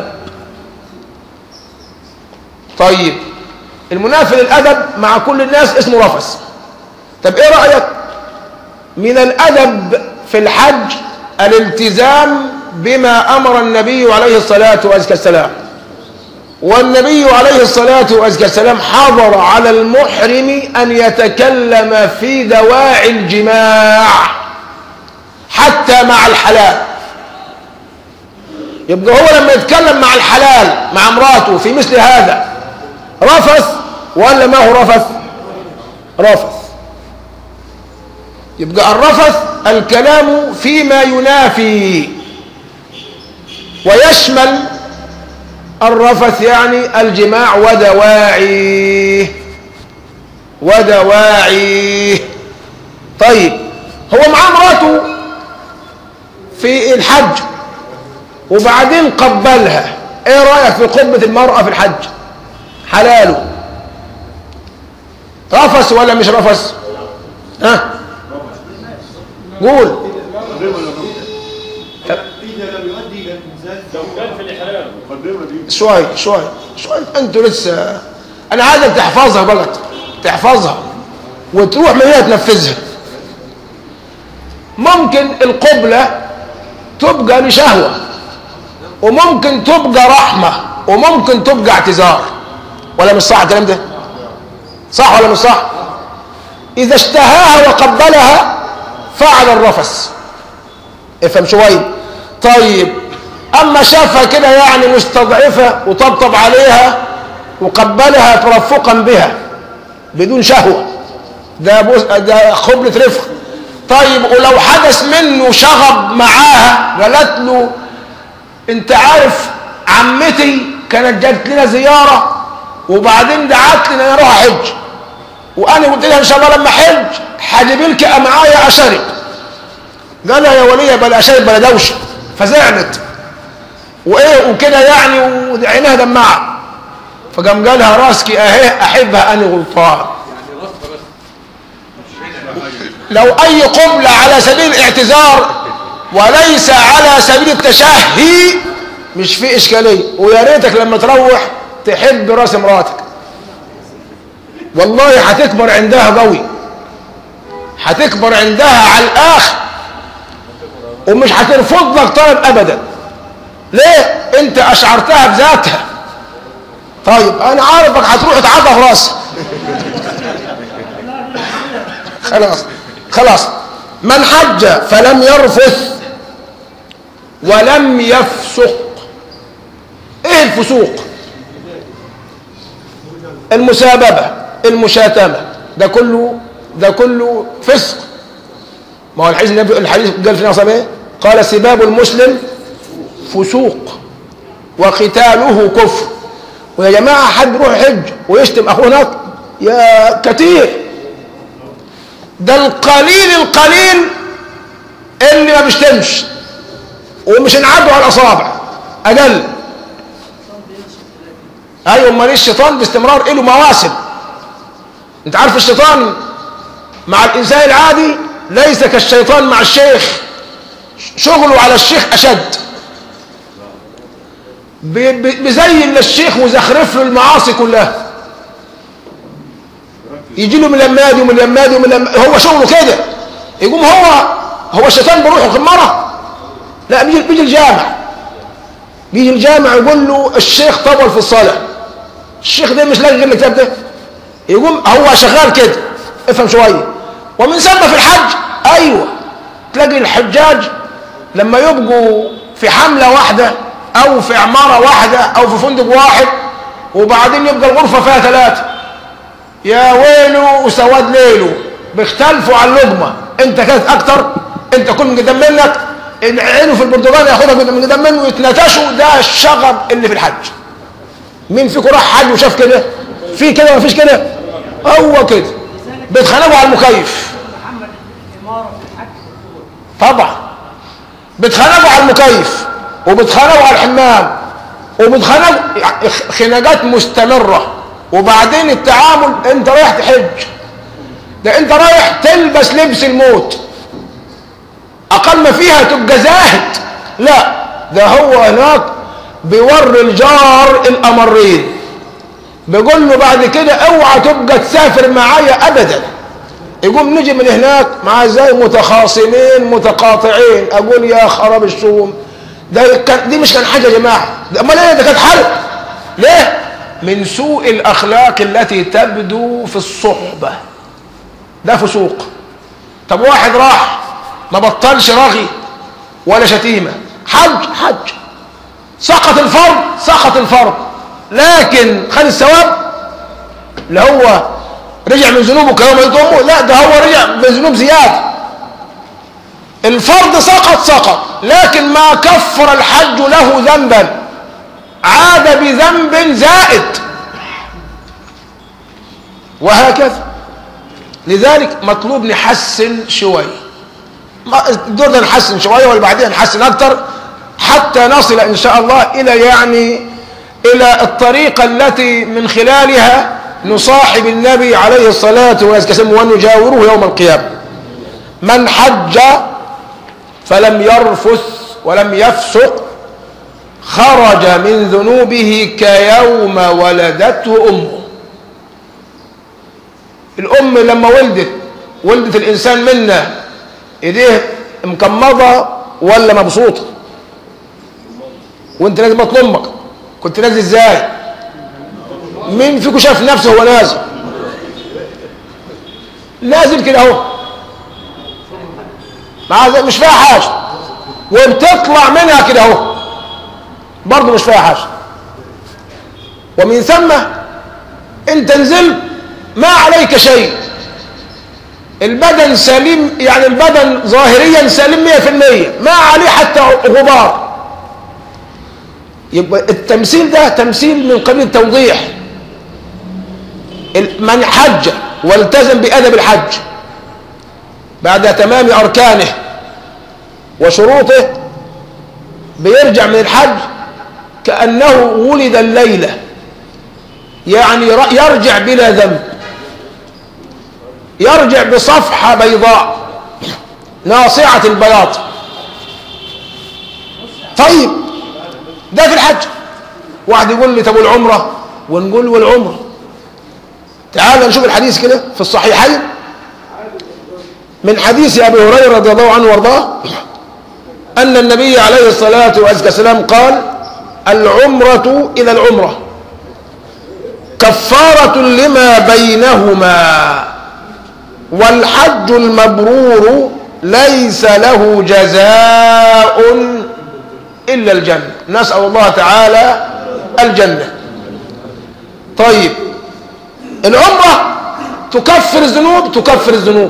S1: طيب المنافي للأدب مع كل الناس اسمه رفث طب ايه رأيك من الأدب في الحج الالتزام بما أمر النبي عليه الصلاة والسلام والنبي عليه الصلاة والسلام حضر على المحرم أن يتكلم في دواعي الجماع حتى مع الحلال يبقى هو لما يتكلم مع الحلال مع امراته في مثل هذا رفث ولا ما هو رفث رفث يبقى الرفث الكلام فيما ينافي ويشمل الرفث يعني الجماع ودواعيه ودواعيه طيب هو مع امراته في الحج وبعدين قبلها ايه رايك في قبة المرأة في الحج حلاله رفث ولا مش رفث ها قول
S3: إذا لم يؤدي إلى الإنزال
S4: لو كان في الإحرام
S2: المقدمة دي
S1: شوي شوي شوي انتوا لسه انا عايزك تحفظها بقى تحفظها وتروح من هنا تنفذها ممكن القبلة تبقى لشهوة وممكن تبقى رحمة وممكن تبقى اعتذار ولا مش صح الكلام ده صح ولا مش صح إذا اشتهاها وقبلها فعل الرفث افهم شوية طيب أما شافها كده يعني مستضعفة وطبطب عليها وقبلها ترفقا بها بدون شهوة ده بص ده خبلة رفق طيب ولو حدث منه شغب معاها قالت له انت عارف عمتي كانت جات لنا زيارة وبعدين دعت لي ان انا اروح احج وانا قلت لها ان شاء الله لما احج هجيب لك معايا اشرب قال لها يا وليه بلا اشرب بلا دوشه فزعلت وايه وكده يعني وعينها دمعت فقام قالها راسك اهي احبها انا غلطان لو اي قبلة على سبيل الاعتذار وليس على سبيل التشهي مش في اشكاليه ويا ريتك لما تروح تحب راس مراتك والله هتكبر عندها قوي هتكبر عندها على الاخر ومش هترفض لك طلب ابدا ليه انت اشعرتها بذاتها طيب انا عارفك هتروح تعضف راسك خلاص خلاص من حج فلم يرفث ولم يفسق ايه الفسوق المساببة المشاتمة ده كله ده كله فسق ما هو الحديث النبي الحديث قال في نصب ايه قال سباب المسلم فسوق وقتاله كفر ويا جماعة حد يروح يحج ويشتم أخوه هناك يا كتير ده القليل القليل اللي ما بيشتمش ومش نعدوا على الأصابع أقل أيوة أمال الشيطان باستمرار له مواسم أنت عارف الشيطان مع الإنسان العادي ليس كالشيطان مع الشيخ شغله على الشيخ أشد بي- بي- بيزين للشيخ وزخرف له المعاصي كلها يجي له من لمادي ومن لمادي ومن لمادي هو شغله كده يقوم هو هو الشيطان بيروح الخماره لا بيجي بيجي الجامع بيجي الجامع يقول له الشيخ طول في الصلاه الشيخ ده مش لاقي غير الكتاب ده يقوم هو شغال كده افهم شويه ومن ثم في الحج ايوه تلاقي الحجاج لما يبقوا في حمله واحده او في عماره واحده او في فندق واحد وبعدين يبقى الغرفه فيها ثلاثه يا ويله وسواد ليله بيختلفوا على اللقمه انت كانت اكتر انت كل من قدام منك عينه في البرتغال ياخدها من قدام منه ويتنتشوا ده الشغب اللي في الحج مين فيكم راح حج وشاف كده في كده ما فيش كده هو كده بيتخانقوا على المكيف
S4: محمد الإمارة في الحج والطول
S1: طبعا بيتخانقوا على المكيف وبيتخانقوا على الحمام وبيتخانقوا يعني خناقات مستمرة وبعدين التعامل انت رايح تحج ده انت رايح تلبس لبس الموت اقل ما فيها تبقى زاهد لا ده هو هناك بيوري الجار الامرين بيقول له بعد كده اوعى تبقى تسافر معايا ابدا يقوم نجي من هناك مع زي متخاصمين متقاطعين اقول يا خراب الشوم ده كان دي مش كان حاجه يا جماعه ده امال ايه ده كانت حرب ليه من سوء الاخلاق التي تبدو في الصحبه ده فسوق طب واحد راح ما بطلش رغي ولا شتيمه حج حج سقط الفرض سقط الفرض لكن خد الثواب اللي هو رجع من ذنوبه كيوم يلد امه لا ده هو رجع بذنوب زياده الفرض سقط سقط لكن ما كفر الحج له ذنبا عاد بذنب زائد وهكذا لذلك مطلوب نحسن شويه ما- الدور ده نحسن شويه واللي بعدين نحسن اكتر حتى نصل ان شاء الله الى يعني الى الطريقه التي من خلالها نصاحب النبي عليه الصلاه والسلام ونجاوره يوم القيامه من حج فلم يرفث ولم يفسق خرج من ذنوبه كيوم ولدته امه الام لما ولدت ولدت الانسان منا ايديه مكمضه ولا مبسوطه وانت نازل بطن امك كنت نازل ازاي مين فيكم شاف نفسه وهو نازل نازل كده اهو مع ذلك مش فيها حاجه وبتطلع منها كده اهو برضه مش فيها حاجه ومن ثم انت نزلت ما عليك شيء البدن سليم يعني البدن ظاهريا سليم 100% ما عليه حتى غبار يبقى التمثيل ده تمثيل من قبيل التوضيح ال- من حج والتزم بأدب الحج بعد تمام أركانه وشروطه بيرجع من الحج كأنه ولد الليلة يعني ر- يرجع بلا ذنب يرجع بصفحة بيضاء ناصعة البياض طيب ده في الحج واحد يقول لي طب والعمرة ونقول والعمرة تعال نشوف الحديث كده في الصحيحين من حديث أبي هريرة رضي الله عنه وارضاه أن النبي عليه الصلاة والسلام قال العمرة إلى العمرة كفارة لما بينهما والحج المبرور ليس له جزاء إلا الجنة نسأل الله تعالى الجنة طيب العمرة تكفر الذنوب تكفر الذنوب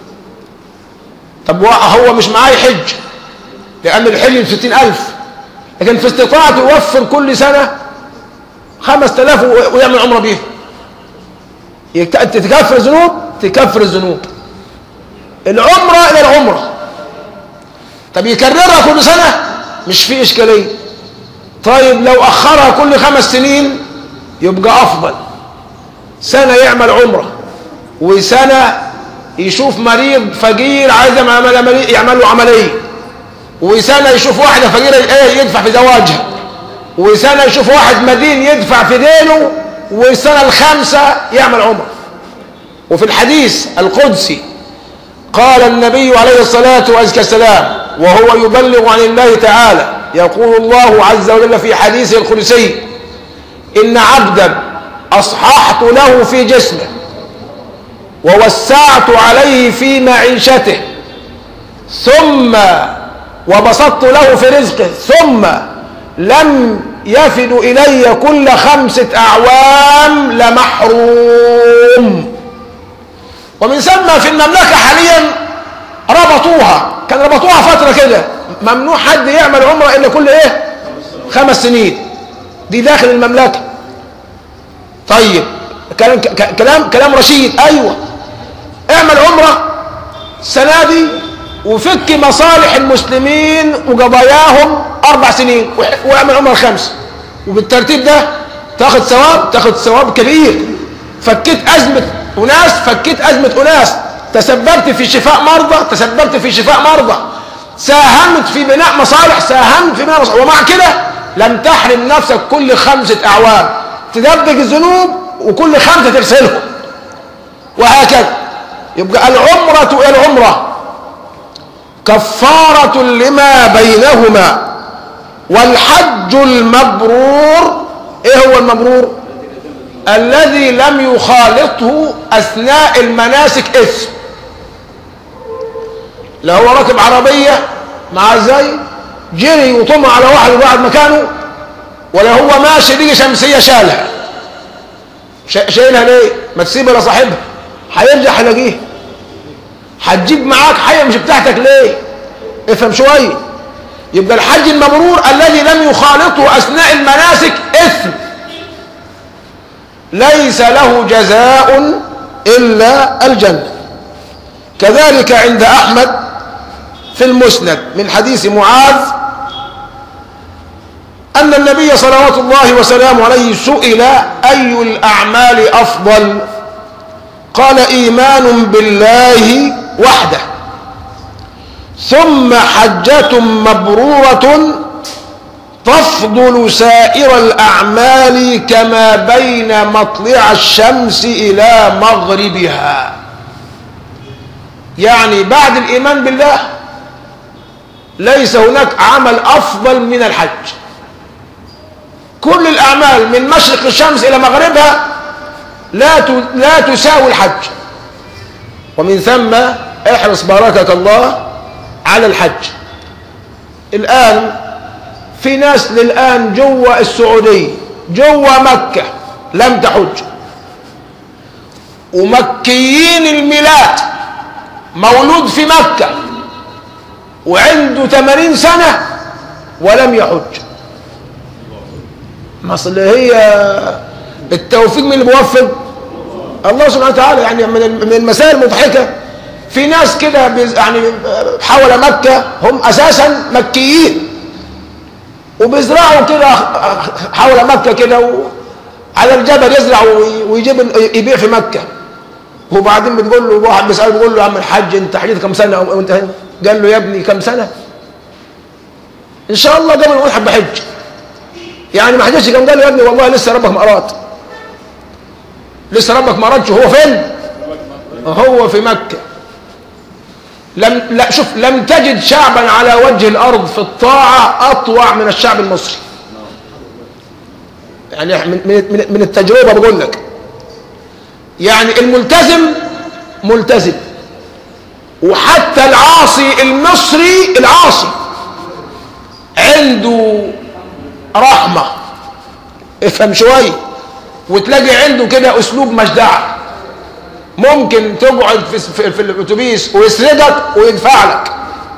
S1: طب هو مش معاه حج لأن الحج ستين ألف لكن في استطاعته يوفر كل سنة خمس تلاف ويعمل عمرة بيه يكت- تكفر الذنوب تكفر الذنوب العمرة إلى العمرة طب يكررها كل سنة مش في إشكالية طيب لو أخرها كل خمس سنين يبقى أفضل سنة يعمل عمرة وسنة يشوف مريض فقير عايز يعمل عملية- يعمل له عملية وسنة يشوف واحدة فقيرة إيه يدفع في زواجها وسنة يشوف واحد مدين يدفع في دينه والسنة الخامسة يعمل عمره وفي الحديث القدسي قال النبي عليه الصلاة والسلام وهو يبلغ عن الله تعالى يقول الله عز وجل في حديثه القدسي إن عبدا أصححت له في جسمه ووسعت عليه في معيشته ثم وبسطت له في رزقه ثم لم يفد إلي كل خمسة أعوام لمحروم ومن ثم في المملكة حاليا ربطوها كان ربطوها فترة كده ممنوع حد يعمل عمرة إلا كل إيه خمس سنين دي داخل المملكة طيب كلام كلام كلام رشيد أيوة اعمل عمرة السنة دي وفك مصالح المسلمين وقضاياهم أربع سنين واعمل عمرة خمس وبالترتيب ده تاخد ثواب تاخد ثواب كبير فكيت أزمة أناس فكيت أزمة أناس تسببت في شفاء مرضى تسببت في شفاء مرضى ساهمت في بناء مصالح ساهمت في بناء مصالح ومع كده لم تحرم نفسك كل خمسة أعوام تدبج الذنوب وكل خمسة تغسلهم وهكذا يبقى العمرة العمرة كفارة لما بينهما والحج المبرور ايه هو المبرور الذي لم يخالطه اثناء المناسك اسم لا هو راكب عربية مع ازاي جري وطمع على واحد وقعد مكانه ولا هو ماشي بيجي شمسية شالها شايلها ليه ما تسيبها لصاحبها هيرجع هيلاقيها هتجيب معاك حاجه مش بتاعتك ليه افهم شويه يبقى الحج المبرور الذي لم يخالطه اثناء المناسك اثم ليس له جزاء الا الجنه كذلك عند احمد في المسند من حديث معاذ ان النبي صلوات الله وسلامه عليه سئل اي الاعمال افضل قال ايمان بالله وحده ثم حجة مبرورة تفضل سائر الأعمال كما بين مطلع الشمس إلى مغربها يعني بعد الإيمان بالله ليس هناك عمل أفضل من الحج كل الأعمال من مشرق الشمس إلى مغربها لا لا تساوي الحج ومن ثم احرص باركك الله على الحج الآن في ناس للآن جوا السعودية جوا مكة لم تحج ومكيين الميلاد مولود في مكة وعنده 80 سنة ولم يحج ما اصل هي التوفيق من اللي بيوفق الله سبحانه وتعالى يعني من المسائل المضحكه في ناس كده يعني حول مكة هم أساسا مكيين وبيزرعوا كده حول مكة كده على الجبل يزرع ويجيب يبيع في مكة وبعدين بتقول له واحد بيسأله بيقول له يا عم الحاج انت حجيت كم سنة وانت هنا قال له يا ابني كم سنة ان شاء الله قبل ما احب بحج يعني ما حجتش كم قال له يا ابني والله لسه ربك ما اراد لسه ربك ما ارادش هو فين هو في مكة لم لا شوف لم تجد شعبا على وجه الارض في الطاعه اطوع من الشعب المصري يعني من من من التجربه بقول لك يعني الملتزم ملتزم وحتى العاصي المصري العاصي عنده رحمه افهم شويه وتلاقي عنده كده اسلوب مجدعه ممكن تقعد في, في, في الاتوبيس ويسرقك ويدفع لك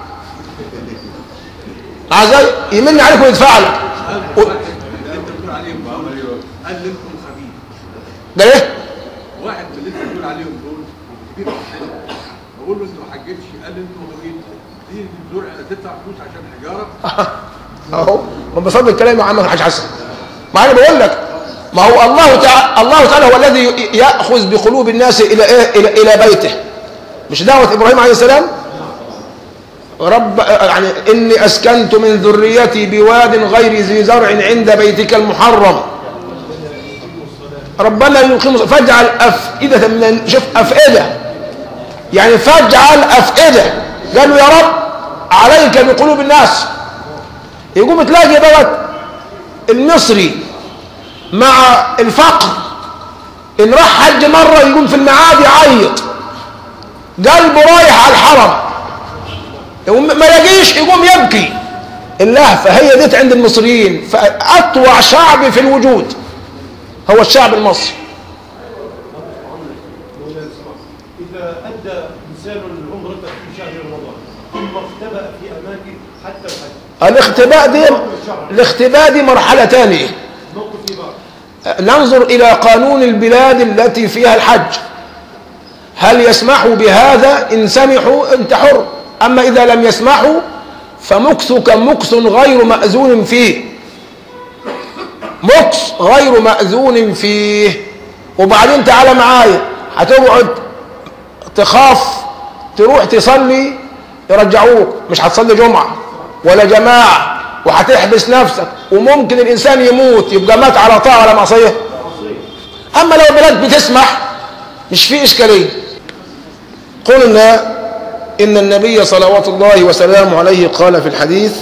S1: عايز يمن عليك ويدفع لك و...
S2: اللي انت بتقول عليهم بقى قال لي انتم خبيث
S1: ده ايه؟
S2: واحد من اللي انت بتقول عليهم دول كبير في السن بقول له انت ما حجتش قال لي انتم خبيث دي دول تدفع فلوس عشان حجاره
S1: اهو ما بصدق الكلام يا عم حاج حسن ما انا بقول لك ما هو الله تعالى الله تعالى هو الذي ياخذ بقلوب الناس الى ايه الى الى بيته مش دعوه ابراهيم عليه السلام رب يعني إني أسكنت من ذريتي بواد غير ذي زرع عند بيتك المحرم ربنا يقيم فاجعل أفئدة من ال- شوف أفئدة يعني فاجعل أفئدة قالوا يا رب عليك بقلوب الناس يقوم تلاقي دوت المصري مع الفقر إن راح حج مرة يقوم في المعاد يعيط قلبه رايح على الحرم يقوم ما يجيش يقوم يبكي اللهفة هي ديت عند المصريين فأطوع شعب في الوجود هو الشعب المصري
S3: إذا أدى إنسان العمرة في شهر رمضان ثم اختبأ في أماكن حتى الحج
S1: الاختباء دي الاختباء دي مرحلة تانية
S3: موقف في بعض
S1: ننظر إلى قانون البلاد التي فيها الحج هل يسمحوا بهذا إن سمحوا أنت حر أما إذا لم يسمحوا فمكثك مكث غير مأذون فيه مكث غير مأذون فيه وبعدين تعالى معايا هتقعد تخاف تروح تصلي يرجعوك مش هتصلي جمعة ولا جماعة وهتحبس نفسك وممكن الإنسان يموت يبقى مات على طاعة ولا معصية أما لو البلاد بتسمح مش في إشكالية قلنا إن النبي صلوات الله وسلامه عليه قال في الحديث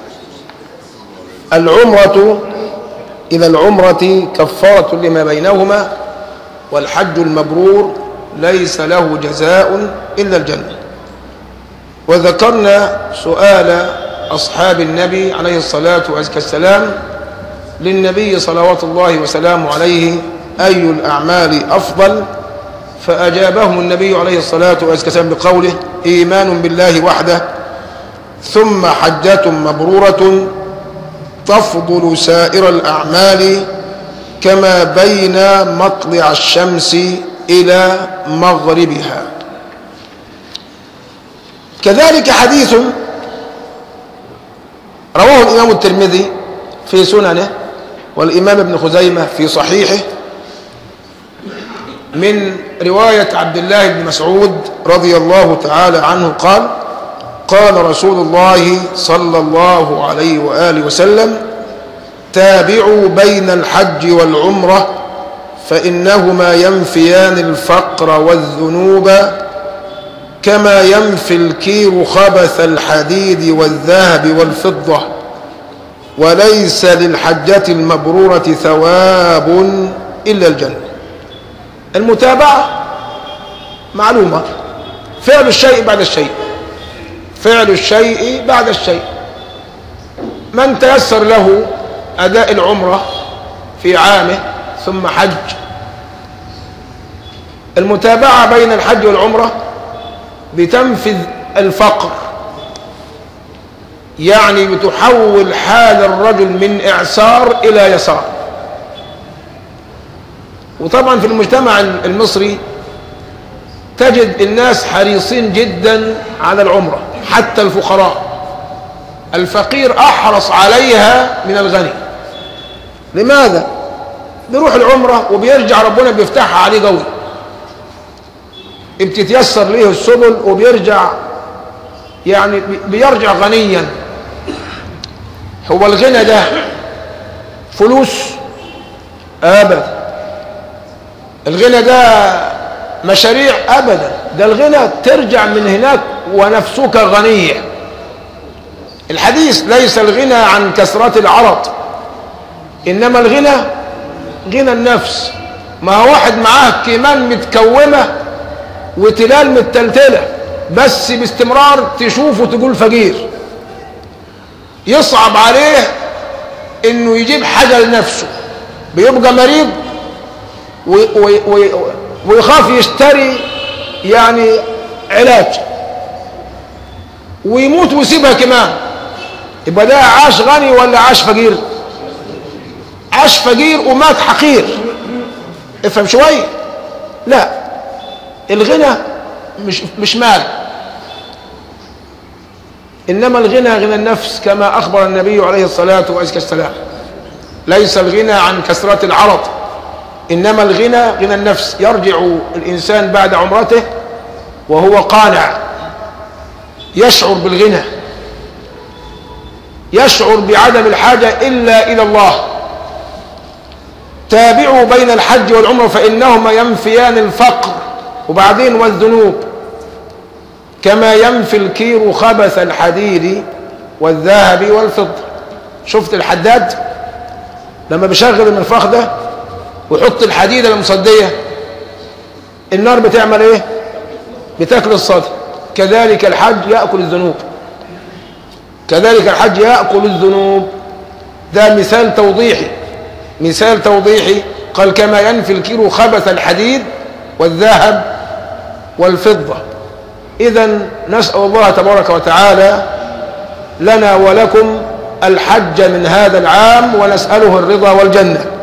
S1: العمرة إلى العمرة كفارة لما بينهما والحج المبرور ليس له جزاء إلا الجنة وذكرنا سؤال أصحاب النبي عليه الصلاة والسلام للنبي صلوات الله وسلامه عليه أي الأعمال أفضل فأجابهم النبي عليه الصلاة والسلام بقوله إيمان بالله وحده ثم حجة مبرورة تفضل سائر الأعمال كما بين مطلع الشمس إلى مغربها كذلك حديث رواه الإمام الترمذي في سننه والإمام ابن خزيمة في صحيحه من رواية عبد الله بن مسعود رضي الله تعالى عنه قال قال رسول الله صلى الله عليه وآله وسلم تابعوا بين الحج والعمرة فإنهما ينفيان الفقر والذنوب كما ينفي الكير خبث الحديد والذهب والفضة وليس للحجة المبرورة ثواب إلا الجنة المتابعة معلومة فعل الشيء بعد الشيء فعل الشيء بعد الشيء من تيسر له أداء العمرة في عامه ثم حج المتابعة بين الحج والعمرة بتنفذ الفقر يعني بتحول حال الرجل من إعسار إلى يسار وطبعا في المجتمع المصري تجد الناس حريصين جدا على العمرة حتى الفقراء الفقير أحرص عليها من الغني لماذا؟ بيروح العمرة وبيرجع ربنا بيفتحها عليه قوي بتتيسر ليه السبل وبيرجع يعني بيرجع غنيا هو الغنى ده فلوس ابدا الغنى ده مشاريع ابدا ده الغنى ترجع من هناك ونفسك غنيه الحديث ليس الغنى عن كثرة العرض انما الغنى غنى النفس ما هو واحد معاه كمان متكومه وتلال متلتله بس باستمرار تشوفه تقول فقير يصعب عليه انه يجيب حاجه لنفسه بيبقى مريض وي وي وي ويخاف يشتري يعني علاج ويموت ويسيبها كمان يبقى ده عاش غني ولا عاش فقير عاش فقير ومات حقير افهم شويه لا الغنى مش مش مال انما الغنى غنى النفس كما اخبر النبي عليه الصلاه والسلام ليس الغنى عن كثره العرض انما الغنى غنى النفس يرجع الانسان بعد عمرته وهو قانع يشعر بالغنى يشعر بعدم الحاجة إلا إلى الله تابعوا بين الحج والعمرة فإنهما ينفيان الفقر وبعدين والذنوب كما ينفي الكير خبث الحديد والذهب والفضة شفت الحداد لما بيشغل المنفخ ده ويحط الحديدة المصدية النار بتعمل ايه بتاكل الصدر كذلك الحج يأكل الذنوب كذلك الحج يأكل الذنوب ده مثال توضيحي مثال توضيحي قال كما ينفي الكيلو خبث الحديد والذهب والفضة إذا نسأل الله تبارك وتعالى لنا ولكم الحج من هذا العام ونسأله الرضا والجنة